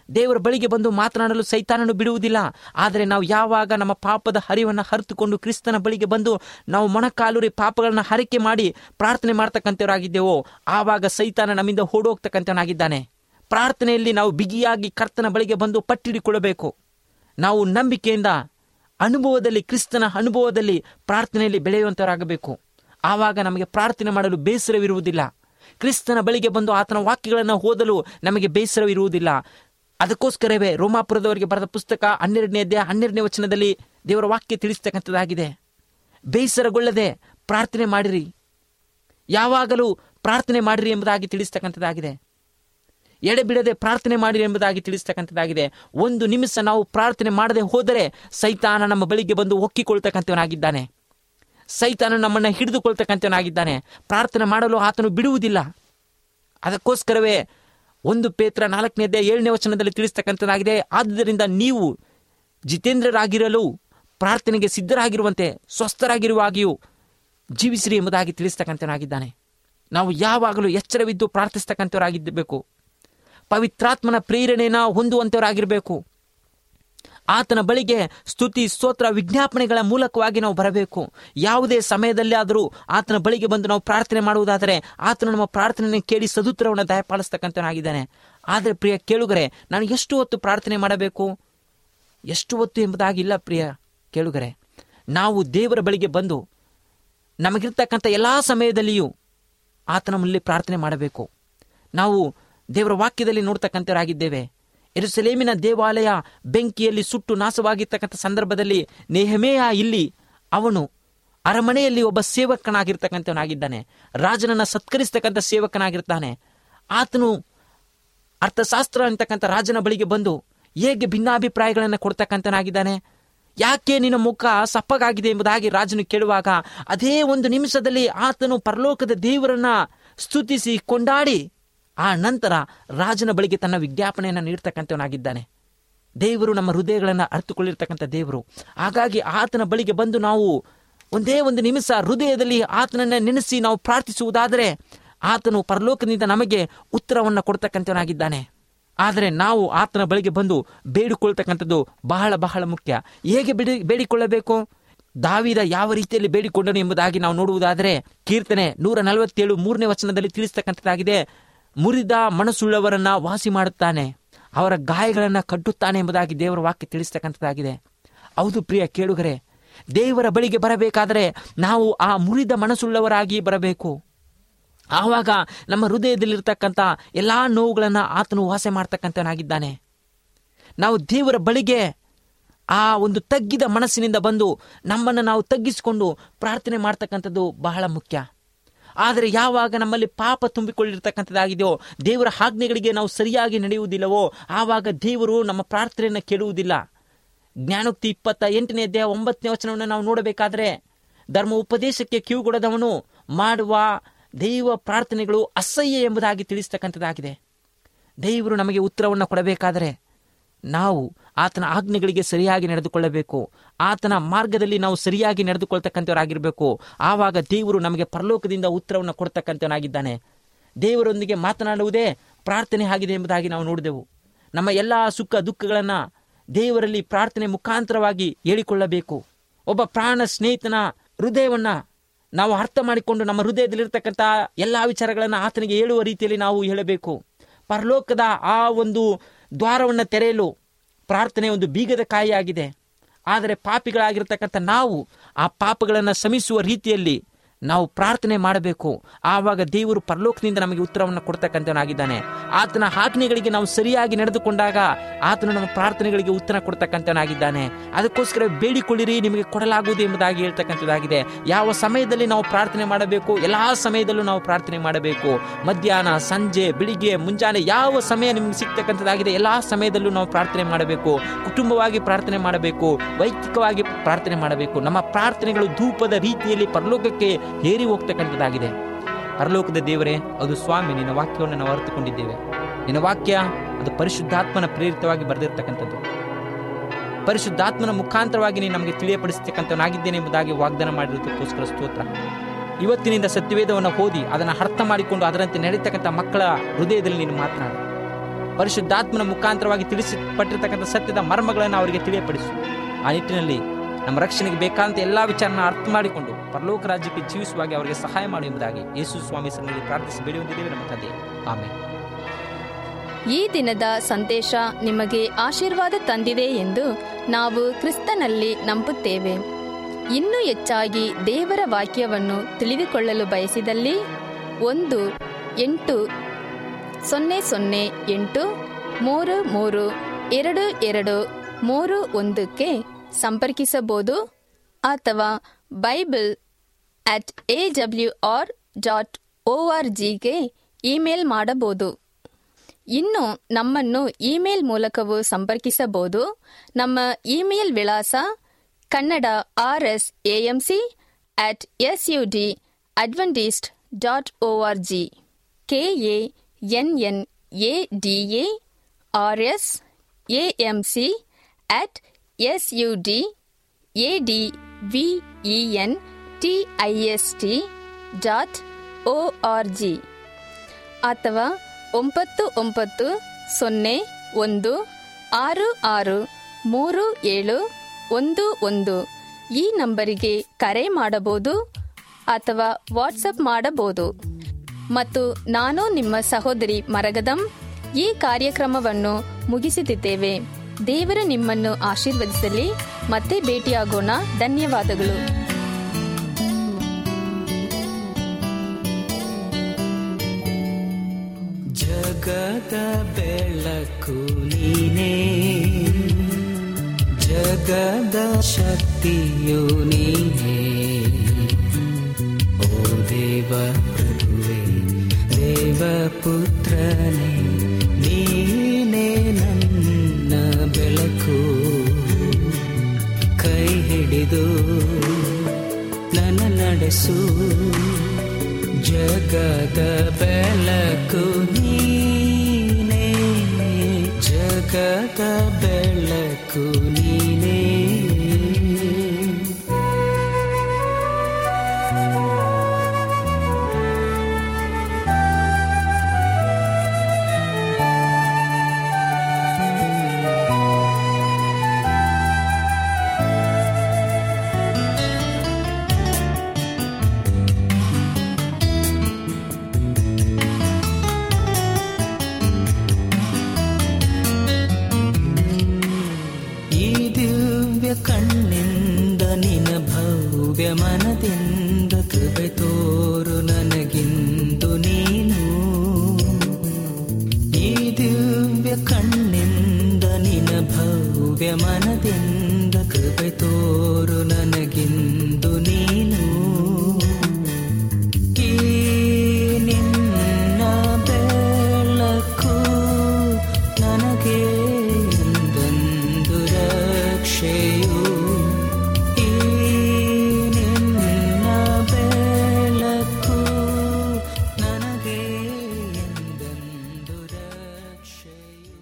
Speaker 1: ದೇವರ ಬಳಿಗೆ ಬಂದು ಮಾತನಾಡಲು ಸೈತಾನನು ಬಿಡುವುದಿಲ್ಲ ಆದರೆ ನಾವು ಯಾವಾಗ ನಮ್ಮ ಪಾಪದ ಹರಿವನ್ನು ಹರಿತುಕೊಂಡು ಕ್ರಿಸ್ತನ ಬಳಿಗೆ ಬಂದು ನಾವು ಮೊಣಕಾಲೂರಿ ಪಾಪಗಳನ್ನ ಹರಿಕೆ ಮಾಡಿ ಪ್ರಾರ್ಥನೆ ಮಾಡ್ತಕ್ಕಂಥವರಾಗಿದ್ದೇವೋ ಆವಾಗ ಸೈತಾನ ನಮ್ಮಿಂದ ಓಡೋಗ್ತಕ್ಕಂಥವನಾಗಿದ್ದಾನೆ ಪ್ರಾರ್ಥನೆಯಲ್ಲಿ ನಾವು ಬಿಗಿಯಾಗಿ ಕರ್ತನ ಬಳಿಗೆ ಬಂದು ಪಟ್ಟಿಡಿಕೊಳ್ಳಬೇಕು ನಾವು ನಂಬಿಕೆಯಿಂದ ಅನುಭವದಲ್ಲಿ ಕ್ರಿಸ್ತನ ಅನುಭವದಲ್ಲಿ ಪ್ರಾರ್ಥನೆಯಲ್ಲಿ ಬೆಳೆಯುವಂತವರಾಗಬೇಕು ಆವಾಗ ನಮಗೆ ಪ್ರಾರ್ಥನೆ ಮಾಡಲು ಬೇಸರವಿರುವುದಿಲ್ಲ ಕ್ರಿಸ್ತನ ಬಳಿಗೆ ಬಂದು ಆತನ ವಾಕ್ಯಗಳನ್ನು ಓದಲು ನಮಗೆ ಬೇಸರವಿರುವುದಿಲ್ಲ ಅದಕ್ಕೋಸ್ಕರವೇ ರೋಮಾಪುರದವರಿಗೆ ಬರೆದ ಪುಸ್ತಕ ಹನ್ನೆರಡನೇ ಅಧ್ಯಾಯ ಹನ್ನೆರಡನೇ ವಚನದಲ್ಲಿ ದೇವರ ವಾಕ್ಯ ತಿಳಿಸ್ತಕ್ಕಂಥದ್ದಾಗಿದೆ ಬೇಸರಗೊಳ್ಳದೆ ಪ್ರಾರ್ಥನೆ ಮಾಡಿರಿ ಯಾವಾಗಲೂ ಪ್ರಾರ್ಥನೆ ಮಾಡಿರಿ ಎಂಬುದಾಗಿ ತಿಳಿಸ್ತಕ್ಕಂಥದ್ದಾಗಿದೆ ಎಡೆಬಿಡದೆ ಪ್ರಾರ್ಥನೆ ಮಾಡಿರಿ ಎಂಬುದಾಗಿ ತಿಳಿಸ್ತಕ್ಕಂಥದ್ದಾಗಿದೆ ಒಂದು ನಿಮಿಷ ನಾವು ಪ್ರಾರ್ಥನೆ ಮಾಡದೆ ಹೋದರೆ ಸೈತಾನ ನಮ್ಮ ಬಳಿಗೆ ಬಂದು ಒಕ್ಕಿಕೊಳ್ತಕ್ಕಂಥವನಾಗಿದ್ದಾನೆ ಸೈತಾನ ನಮ್ಮನ್ನು ಹಿಡಿದುಕೊಳ್ತಕ್ಕಂಥವನಾಗಿದ್ದಾನೆ ಪ್ರಾರ್ಥನೆ ಮಾಡಲು ಆತನು ಬಿಡುವುದಿಲ್ಲ ಅದಕ್ಕೋಸ್ಕರವೇ ಒಂದು ಪೇತ್ರ ನಾಲ್ಕನೇ ಅಧ್ಯಾಯ ಏಳನೇ ವಚನದಲ್ಲಿ ತಿಳಿಸ್ತಕ್ಕಂಥದ್ದಾಗಿದೆ ಆದ್ದರಿಂದ ನೀವು ಜಿತೇಂದ್ರರಾಗಿರಲು ಪ್ರಾರ್ಥನೆಗೆ ಸಿದ್ಧರಾಗಿರುವಂತೆ ಸ್ವಸ್ಥರಾಗಿರುವಾಗಿಯೂ ಜೀವಿಸಿರಿ ಎಂಬುದಾಗಿ ತಿಳಿಸ್ತಕ್ಕಂಥವನಾಗಿದ್ದಾನೆ ನಾವು ಯಾವಾಗಲೂ ಎಚ್ಚರವಿದ್ದು ಪ್ರಾರ್ಥಿಸ್ತಕ್ಕಂಥವರಾಗಿದ್ದಬೇಕು ಪವಿತ್ರಾತ್ಮನ ಪ್ರೇರಣೆನ ಹೊಂದುವಂಥವರಾಗಿರಬೇಕು ಆತನ ಬಳಿಗೆ ಸ್ತುತಿ ಸ್ತೋತ್ರ ವಿಜ್ಞಾಪನೆಗಳ ಮೂಲಕವಾಗಿ ನಾವು ಬರಬೇಕು ಯಾವುದೇ ಸಮಯದಲ್ಲಿ ಆದರೂ ಆತನ ಬಳಿಗೆ ಬಂದು ನಾವು ಪ್ರಾರ್ಥನೆ ಮಾಡುವುದಾದರೆ ಆತನು ನಮ್ಮ ಪ್ರಾರ್ಥನೆಯನ್ನು ಕೇಳಿ ಸದುತ್ತರವನ್ನು ದಯಪಾಲಿಸ್ತಕ್ಕಂಥನಾಗಿದ್ದಾನೆ ಆದರೆ ಪ್ರಿಯ ಕೇಳುಗರೆ ನಾನು ಎಷ್ಟು ಹೊತ್ತು ಪ್ರಾರ್ಥನೆ ಮಾಡಬೇಕು ಎಷ್ಟು ಹೊತ್ತು ಎಂಬುದಾಗಿಲ್ಲ ಪ್ರಿಯ ಕೇಳುಗರೆ ನಾವು ದೇವರ ಬಳಿಗೆ ಬಂದು ನಮಗಿರ್ತಕ್ಕಂಥ ಎಲ್ಲ ಸಮಯದಲ್ಲಿಯೂ ಆತನ ಮುಂದೆ ಪ್ರಾರ್ಥನೆ ಮಾಡಬೇಕು ನಾವು ದೇವರ ವಾಕ್ಯದಲ್ಲಿ ನೋಡ್ತಕ್ಕಂಥವರಾಗಿದ್ದೇವೆ ಎರುಸಲೇಮಿನ ದೇವಾಲಯ ಬೆಂಕಿಯಲ್ಲಿ ಸುಟ್ಟು ನಾಶವಾಗಿರ್ತಕ್ಕಂಥ ಸಂದರ್ಭದಲ್ಲಿ ನೇಹಮೇಯ ಇಲ್ಲಿ ಅವನು ಅರಮನೆಯಲ್ಲಿ ಒಬ್ಬ ಸೇವಕನಾಗಿರ್ತಕ್ಕಂಥವನಾಗಿದ್ದಾನೆ ರಾಜನನ್ನ ಸತ್ಕರಿಸ್ತಕ್ಕಂಥ ಸೇವಕನಾಗಿರ್ತಾನೆ ಆತನು ಅರ್ಥಶಾಸ್ತ್ರ ಅಂತಕ್ಕಂಥ ರಾಜನ ಬಳಿಗೆ ಬಂದು ಹೇಗೆ ಭಿನ್ನಾಭಿಪ್ರಾಯಗಳನ್ನು ಕೊಡ್ತಕ್ಕಂಥನಾಗಿದ್ದಾನೆ ಯಾಕೆ ನಿನ್ನ ಮುಖ ಸಪ್ಪಗಾಗಿದೆ ಎಂಬುದಾಗಿ ರಾಜನು ಕೇಳುವಾಗ ಅದೇ ಒಂದು ನಿಮಿಷದಲ್ಲಿ ಆತನು ಪರಲೋಕದ ದೇವರನ್ನ ಸ್ತುತಿಸಿ ಕೊಂಡಾಡಿ ಆ ನಂತರ ರಾಜನ ಬಳಿಗೆ ತನ್ನ ವಿಜ್ಞಾಪನೆಯನ್ನು ನೀಡ್ತಕ್ಕಂಥವನಾಗಿದ್ದಾನೆ ದೇವರು ನಮ್ಮ ಹೃದಯಗಳನ್ನು ಅರ್ಥಕೊಳ್ಳಿರ್ತಕ್ಕಂಥ ದೇವರು ಹಾಗಾಗಿ ಆತನ ಬಳಿಗೆ ಬಂದು ನಾವು ಒಂದೇ ಒಂದು ನಿಮಿಷ ಹೃದಯದಲ್ಲಿ ಆತನನ್ನ ನೆನೆಸಿ ನಾವು ಪ್ರಾರ್ಥಿಸುವುದಾದರೆ ಆತನು ಪರಲೋಕದಿಂದ ನಮಗೆ ಉತ್ತರವನ್ನು ಕೊಡ್ತಕ್ಕಂಥವನಾಗಿದ್ದಾನೆ ಆದರೆ ನಾವು ಆತನ ಬಳಿಗೆ ಬಂದು ಬೇಡಿಕೊಳ್ತಕ್ಕಂಥದ್ದು ಬಹಳ ಬಹಳ ಮುಖ್ಯ ಹೇಗೆ ಬೇಡಿ ಬೇಡಿಕೊಳ್ಳಬೇಕು ದಾವಿದ ಯಾವ ರೀತಿಯಲ್ಲಿ ಬೇಡಿಕೊಂಡನು ಎಂಬುದಾಗಿ ನಾವು ನೋಡುವುದಾದರೆ ಕೀರ್ತನೆ ನೂರ ನಲವತ್ತೇಳು ಮೂರನೇ ವಚನದಲ್ಲಿ ತಿಳಿಸ್ತಕ್ಕಂಥದ್ದಾಗಿದೆ ಮುರಿದ ಮನಸ್ಸುಳ್ಳವರನ್ನ ವಾಸಿ ಮಾಡುತ್ತಾನೆ ಅವರ ಗಾಯಗಳನ್ನ ಕಟ್ಟುತ್ತಾನೆ ಎಂಬುದಾಗಿ ದೇವರ ವಾಕ್ಯ ತಿಳಿಸ್ತಕ್ಕಂಥದ್ದಾಗಿದೆ ಹೌದು ಪ್ರಿಯ ಕೇಳುಗರೆ ದೇವರ ಬಳಿಗೆ ಬರಬೇಕಾದರೆ ನಾವು ಆ ಮುರಿದ ಮನಸ್ಸುಳ್ಳವರಾಗಿ ಬರಬೇಕು ಆವಾಗ ನಮ್ಮ ಹೃದಯದಲ್ಲಿರ್ತಕ್ಕಂಥ ಎಲ್ಲಾ ನೋವುಗಳನ್ನು ಆತನು ವಾಸೆ ಮಾಡ್ತಕ್ಕಂಥವನಾಗಿದ್ದಾನೆ ನಾವು ದೇವರ ಬಳಿಗೆ ಆ ಒಂದು ತಗ್ಗಿದ ಮನಸ್ಸಿನಿಂದ ಬಂದು ನಮ್ಮನ್ನು ನಾವು ತಗ್ಗಿಸಿಕೊಂಡು ಪ್ರಾರ್ಥನೆ ಮಾಡ್ತಕ್ಕಂಥದ್ದು ಬಹಳ ಮುಖ್ಯ ಆದರೆ ಯಾವಾಗ ನಮ್ಮಲ್ಲಿ ಪಾಪ ತುಂಬಿಕೊಳ್ಳಿರ್ತಕ್ಕಂಥದ್ದಾಗಿದೆಯೋ ದೇವರ ಆಜ್ಞೆಗಳಿಗೆ ನಾವು ಸರಿಯಾಗಿ ನಡೆಯುವುದಿಲ್ಲವೋ ಆವಾಗ ದೇವರು ನಮ್ಮ ಪ್ರಾರ್ಥನೆಯನ್ನು ಕೇಳುವುದಿಲ್ಲ ಜ್ಞಾನೋಕ್ತಿ ಇಪ್ಪತ್ತ ಎಂಟನೇ ಅಧ್ಯಾಯ ಒಂಬತ್ತನೇ ವಚನವನ್ನು ನಾವು ನೋಡಬೇಕಾದ್ರೆ ಧರ್ಮ ಉಪದೇಶಕ್ಕೆ ಕಿವಿಗೊಡದವನು ಮಾಡುವ ದೈವ ಪ್ರಾರ್ಥನೆಗಳು ಅಸಹ್ಯ ಎಂಬುದಾಗಿ ತಿಳಿಸ್ತಕ್ಕಂಥದ್ದಾಗಿದೆ ದೇವರು ನಮಗೆ ಉತ್ತರವನ್ನು ಕೊಡಬೇಕಾದರೆ ನಾವು ಆತನ ಆಜ್ಞೆಗಳಿಗೆ ಸರಿಯಾಗಿ ನಡೆದುಕೊಳ್ಳಬೇಕು ಆತನ ಮಾರ್ಗದಲ್ಲಿ ನಾವು ಸರಿಯಾಗಿ ನಡೆದುಕೊಳ್ತಕ್ಕಂಥವರಾಗಿರಬೇಕು ಆವಾಗ ದೇವರು ನಮಗೆ ಪರಲೋಕದಿಂದ ಉತ್ತರವನ್ನು ಕೊಡ್ತಕ್ಕಂಥವನಾಗಿದ್ದಾನೆ ದೇವರೊಂದಿಗೆ ಮಾತನಾಡುವುದೇ ಪ್ರಾರ್ಥನೆ ಆಗಿದೆ ಎಂಬುದಾಗಿ ನಾವು ನೋಡಿದೆವು ನಮ್ಮ ಎಲ್ಲ ಸುಖ ದುಃಖಗಳನ್ನು ದೇವರಲ್ಲಿ ಪ್ರಾರ್ಥನೆ ಮುಖಾಂತರವಾಗಿ ಹೇಳಿಕೊಳ್ಳಬೇಕು ಒಬ್ಬ ಪ್ರಾಣ ಸ್ನೇಹಿತನ ಹೃದಯವನ್ನ ನಾವು ಅರ್ಥ ಮಾಡಿಕೊಂಡು ನಮ್ಮ ಹೃದಯದಲ್ಲಿರ್ತಕ್ಕಂಥ ಎಲ್ಲಾ ವಿಚಾರಗಳನ್ನು ಆತನಿಗೆ ಹೇಳುವ ರೀತಿಯಲ್ಲಿ ನಾವು ಹೇಳಬೇಕು ಪರಲೋಕದ ಆ ಒಂದು ದ್ವಾರವನ್ನು ತೆರೆಯಲು ಪ್ರಾರ್ಥನೆ ಒಂದು ಬೀಗದ ಕಾಯಿಯಾಗಿದೆ ಆದರೆ ಪಾಪಿಗಳಾಗಿರ್ತಕ್ಕಂಥ ನಾವು ಆ ಪಾಪಗಳನ್ನು ಶಮಿಸುವ ರೀತಿಯಲ್ಲಿ ನಾವು ಪ್ರಾರ್ಥನೆ ಮಾಡಬೇಕು ಆವಾಗ ದೇವರು ಪರಲೋಕದಿಂದ ನಮಗೆ ಉತ್ತರವನ್ನು ಕೊಡ್ತಕ್ಕಂಥವನಾಗಿದ್ದಾನೆ ಆತನ ಆಜ್ಞೆಗಳಿಗೆ ನಾವು ಸರಿಯಾಗಿ ನಡೆದುಕೊಂಡಾಗ ಆತನು ನಮ್ಮ ಪ್ರಾರ್ಥನೆಗಳಿಗೆ ಉತ್ತರ ಕೊಡ್ತಕ್ಕಂಥವನಾಗಿದ್ದಾನೆ ಅದಕ್ಕೋಸ್ಕರ ಬೇಡಿಕೊಳ್ಳಿರಿ ನಿಮಗೆ ಕೊಡಲಾಗುವುದು ಎಂಬುದಾಗಿ ಹೇಳ್ತಕ್ಕಂಥದ್ದಾಗಿದೆ ಯಾವ ಸಮಯದಲ್ಲಿ ನಾವು ಪ್ರಾರ್ಥನೆ ಮಾಡಬೇಕು ಎಲ್ಲಾ ಸಮಯದಲ್ಲೂ ನಾವು ಪ್ರಾರ್ಥನೆ ಮಾಡಬೇಕು ಮಧ್ಯಾಹ್ನ ಸಂಜೆ ಬೆಳಿಗ್ಗೆ ಮುಂಜಾನೆ ಯಾವ ಸಮಯ ನಿಮ್ಗೆ ಸಿಗ್ತಕ್ಕಂಥದ್ದಾಗಿದೆ ಎಲ್ಲಾ ಸಮಯದಲ್ಲೂ ನಾವು ಪ್ರಾರ್ಥನೆ ಮಾಡಬೇಕು ಕುಟುಂಬವಾಗಿ ಪ್ರಾರ್ಥನೆ ಮಾಡಬೇಕು ವೈಯಕ್ತಿಕವಾಗಿ ಪ್ರಾರ್ಥನೆ ಮಾಡಬೇಕು ನಮ್ಮ ಪ್ರಾರ್ಥನೆಗಳು ಧೂಪದ ರೀತಿಯಲ್ಲಿ ಪರಲೋಕಕ್ಕೆ ಹೇರಿ ಹೋಗ್ತಕ್ಕಂಥದ್ದಾಗಿದೆ ಪರಲೋಕದ ದೇವರೇ ಅದು ಸ್ವಾಮಿ ನಿನ್ನ ವಾಕ್ಯವನ್ನು ನಾವು ಅರಿತುಕೊಂಡಿದ್ದೇವೆ ನಿನ್ನ ವಾಕ್ಯ ಅದು ಪರಿಶುದ್ಧಾತ್ಮನ ಪ್ರೇರಿತವಾಗಿ ಬರೆದಿರ್ತಕ್ಕಂಥದ್ದು ಪರಿಶುದ್ಧಾತ್ಮನ ಮುಖಾಂತರವಾಗಿ ನೀನು ನಮಗೆ ತಿಳಿಯಪಡಿಸ್ತಕ್ಕಂಥವನಾಗಿದ್ದೇನೆ ಎಂಬುದಾಗಿ ವಾಗ್ದಾನ ಮಾಡಿರೋದಕ್ಕೋಸ್ಕರ ಸ್ತೋತ್ರ ಇವತ್ತಿನಿಂದ ಸತ್ಯವೇದವನ್ನು ಓದಿ ಅದನ್ನು ಅರ್ಥ ಮಾಡಿಕೊಂಡು ಅದರಂತೆ ನಡೀತಕ್ಕಂಥ ಮಕ್ಕಳ ಹೃದಯದಲ್ಲಿ ನೀನು ಮಾತನಾಡು ಪರಿಶುದ್ಧಾತ್ಮನ ಮುಖಾಂತರವಾಗಿ ತಿಳಿಸಲ್ಪಟ್ಟಿರ್ತಕ್ಕಂಥ ಸತ್ಯದ ಮರ್ಮಗಳನ್ನು ಅವರಿಗೆ ತಿಳಿಯಪಡಿಸು ಆ ನಿಟ್ಟಿನಲ್ಲಿ ನಮ್ಮ ರಕ್ಷಣೆಗೆ ಬೇಕಾದಂತ ಎಲ್ಲಾ ವಿಚಾರನ ಅರ್ಥ ಮಾಡಿಕೊಂಡು ಪರಲೋಕ ರಾಜ್ಯಕ್ಕೆ ಜೀವಿಸುವಾಗಿ ಅವರಿಗೆ ಸಹಾಯ ಮಾಡಿ ಎಂಬುದಾಗಿ ಯೇಸು ಸ್ವಾಮಿ ಸನ್ನಿಧಿ ಪ್ರಾರ್ಥಿಸಿ ಬೇಡುವಂತಿದ್ದೇವೆ ನಮ್ಮ ತಂದೆ ಆಮೇಲೆ
Speaker 2: ಈ ದಿನದ ಸಂದೇಶ ನಿಮಗೆ ಆಶೀರ್ವಾದ ತಂದಿದೆ ಎಂದು ನಾವು ಕ್ರಿಸ್ತನಲ್ಲಿ ನಂಬುತ್ತೇವೆ ಇನ್ನೂ ಹೆಚ್ಚಾಗಿ ದೇವರ ವಾಕ್ಯವನ್ನು ತಿಳಿದುಕೊಳ್ಳಲು ಬಯಸಿದಲ್ಲಿ ಒಂದು ಎಂಟು ಸೊನ್ನೆ ಸೊನ್ನೆ ಎಂಟು ಮೂರು ಮೂರು ಎರಡು ಎರಡು ಮೂರು ಒಂದಕ್ಕೆ ಸಂಪರ್ಕಿಸಬಹುದು ಅಥವಾ Bible at A W R dot O R ಜಿಗೆ ಇಮೇಲ್ ಮಾಡಬಹುದು ಇನ್ನು ನಮ್ಮನ್ನು ಇಮೇಲ್ ಮೂಲಕವೂ ಸಂಪರ್ಕಿಸಬಹುದು ನಮ್ಮ ಇಮೇಲ್ ವಿಳಾಸ Kannada R S AMC at S U D Adventist dot O R G K A N N A D A R S AMC at S U D A D V E N T I S T dot O R G ಅಥವಾ ಒಂಬತ್ತು ಒಂಬತ್ತು ಸೊನ್ನೆ ಒಂದು ಆರು ಆರು ಮೂರು ಏಳು ಒಂದು ಒಂದು ಈ ನಂಬರಿಗೆ ಕರೆ ಮಾಡಬಹುದು ಅಥವಾ ವಾಟ್ಸಪ್ ಮಾಡಬಹುದು ಮತ್ತು ನಾನು ನಿಮ್ಮ ಸಹೋದರಿ ಮರಗದಂ ಈ ಕಾರ್ಯಕ್ರಮವನ್ನು ಮುಗಿಸುತ್ತಿದ್ದೇವೆ ದೇವರು ನಿಮ್ಮನ್ನು ಆಶೀರ್ವದಿಸಲಿ ಮತ್ತೆ ಭೇಟಿಯಾಗೋಣ ಧನ್ಯವಾದಗಳು
Speaker 3: ಜಗದ ಬೆಳಕು ನೀನೇ ಜಗದ ಶಕ್ತಿಯು ನೀನೇ ಓ ದೇವ ಪ್ರಭುವೆ ದೇವ ಪುತ್ರನೇ ನೀನೇ ನನ್ನ ಬೆಳಕು ಕೈ ಹಿಡಿದು ನನ್ನ ನಡೆಸು ಜಗದ ಬೆಳಕು ನೀನೇ ಜಗದ ಬೆಳಕು ನೀನೇ ಈ ದಿವ್ಯ ಕಣ್ಣಿಂದ ನಿನ ಭವ್ಯ ಮನದಿಂದ ಕೃಪೆ ತೋರು ನನಗಿಂದು ನೀನು ಈ ದಿವ್ಯ ಕಣ್ಣಿಂದ ನಿನ ಭವ್ಯ ಮನದಿಂದ ಕೃಪೆ ತೋರು ನನಗಿಂದು ನೀನು ಈ ನಿನ್ನ ಬೆಳಕು ನನಗೆ ಎಂದೆಂದು ರಕ್ಷೆಯು ಈ ನಿನ್ನ ಬೆಳಕು ನನಗೆ ಎಂದೆಂದು ರಕ್ಷೆಯು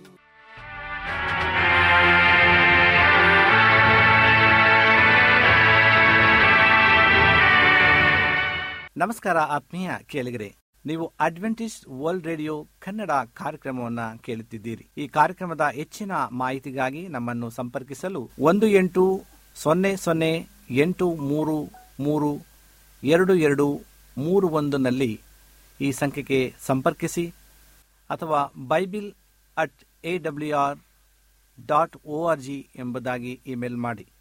Speaker 4: ನಮಸ್ಕಾರ ಆತ್ಮೀಯ ಕೇಳಿಗರೆ ನೀವು ಅಡ್ವೆಂಟಿಸ್ಟ್ ವರ್ಲ್ಡ್ ರೇಡಿಯೋ ಕನ್ನಡ ಕಾರ್ಯಕ್ರಮವನ್ನ ಕೇಳುತ್ತಿದ್ದೀರಿ ಈ ಕಾರ್ಯಕ್ರಮದ ಹೆಚ್ಚಿನ ಮಾಹಿತಿಗಾಗಿ ನಮ್ಮನ್ನು ಸಂಪರ್ಕಿಸಲು ಒಂದು ಎಂಟು ಸೊನ್ನೆ ಸೊನ್ನೆ ಎಂಟು ಮೂರು ಮೂರು ಎರಡು ಎರಡು ಮೂರು ಒಂದನಲ್ಲಿ ಈ ಸಂಖ್ಯೆಗೆ ಸಂಪರ್ಕಿಸಿ ಅಥವಾ Bible at A W R dot O R G ಎಂಬುದಾಗಿ ಇಮೇಲ್ ಮಾಡಿ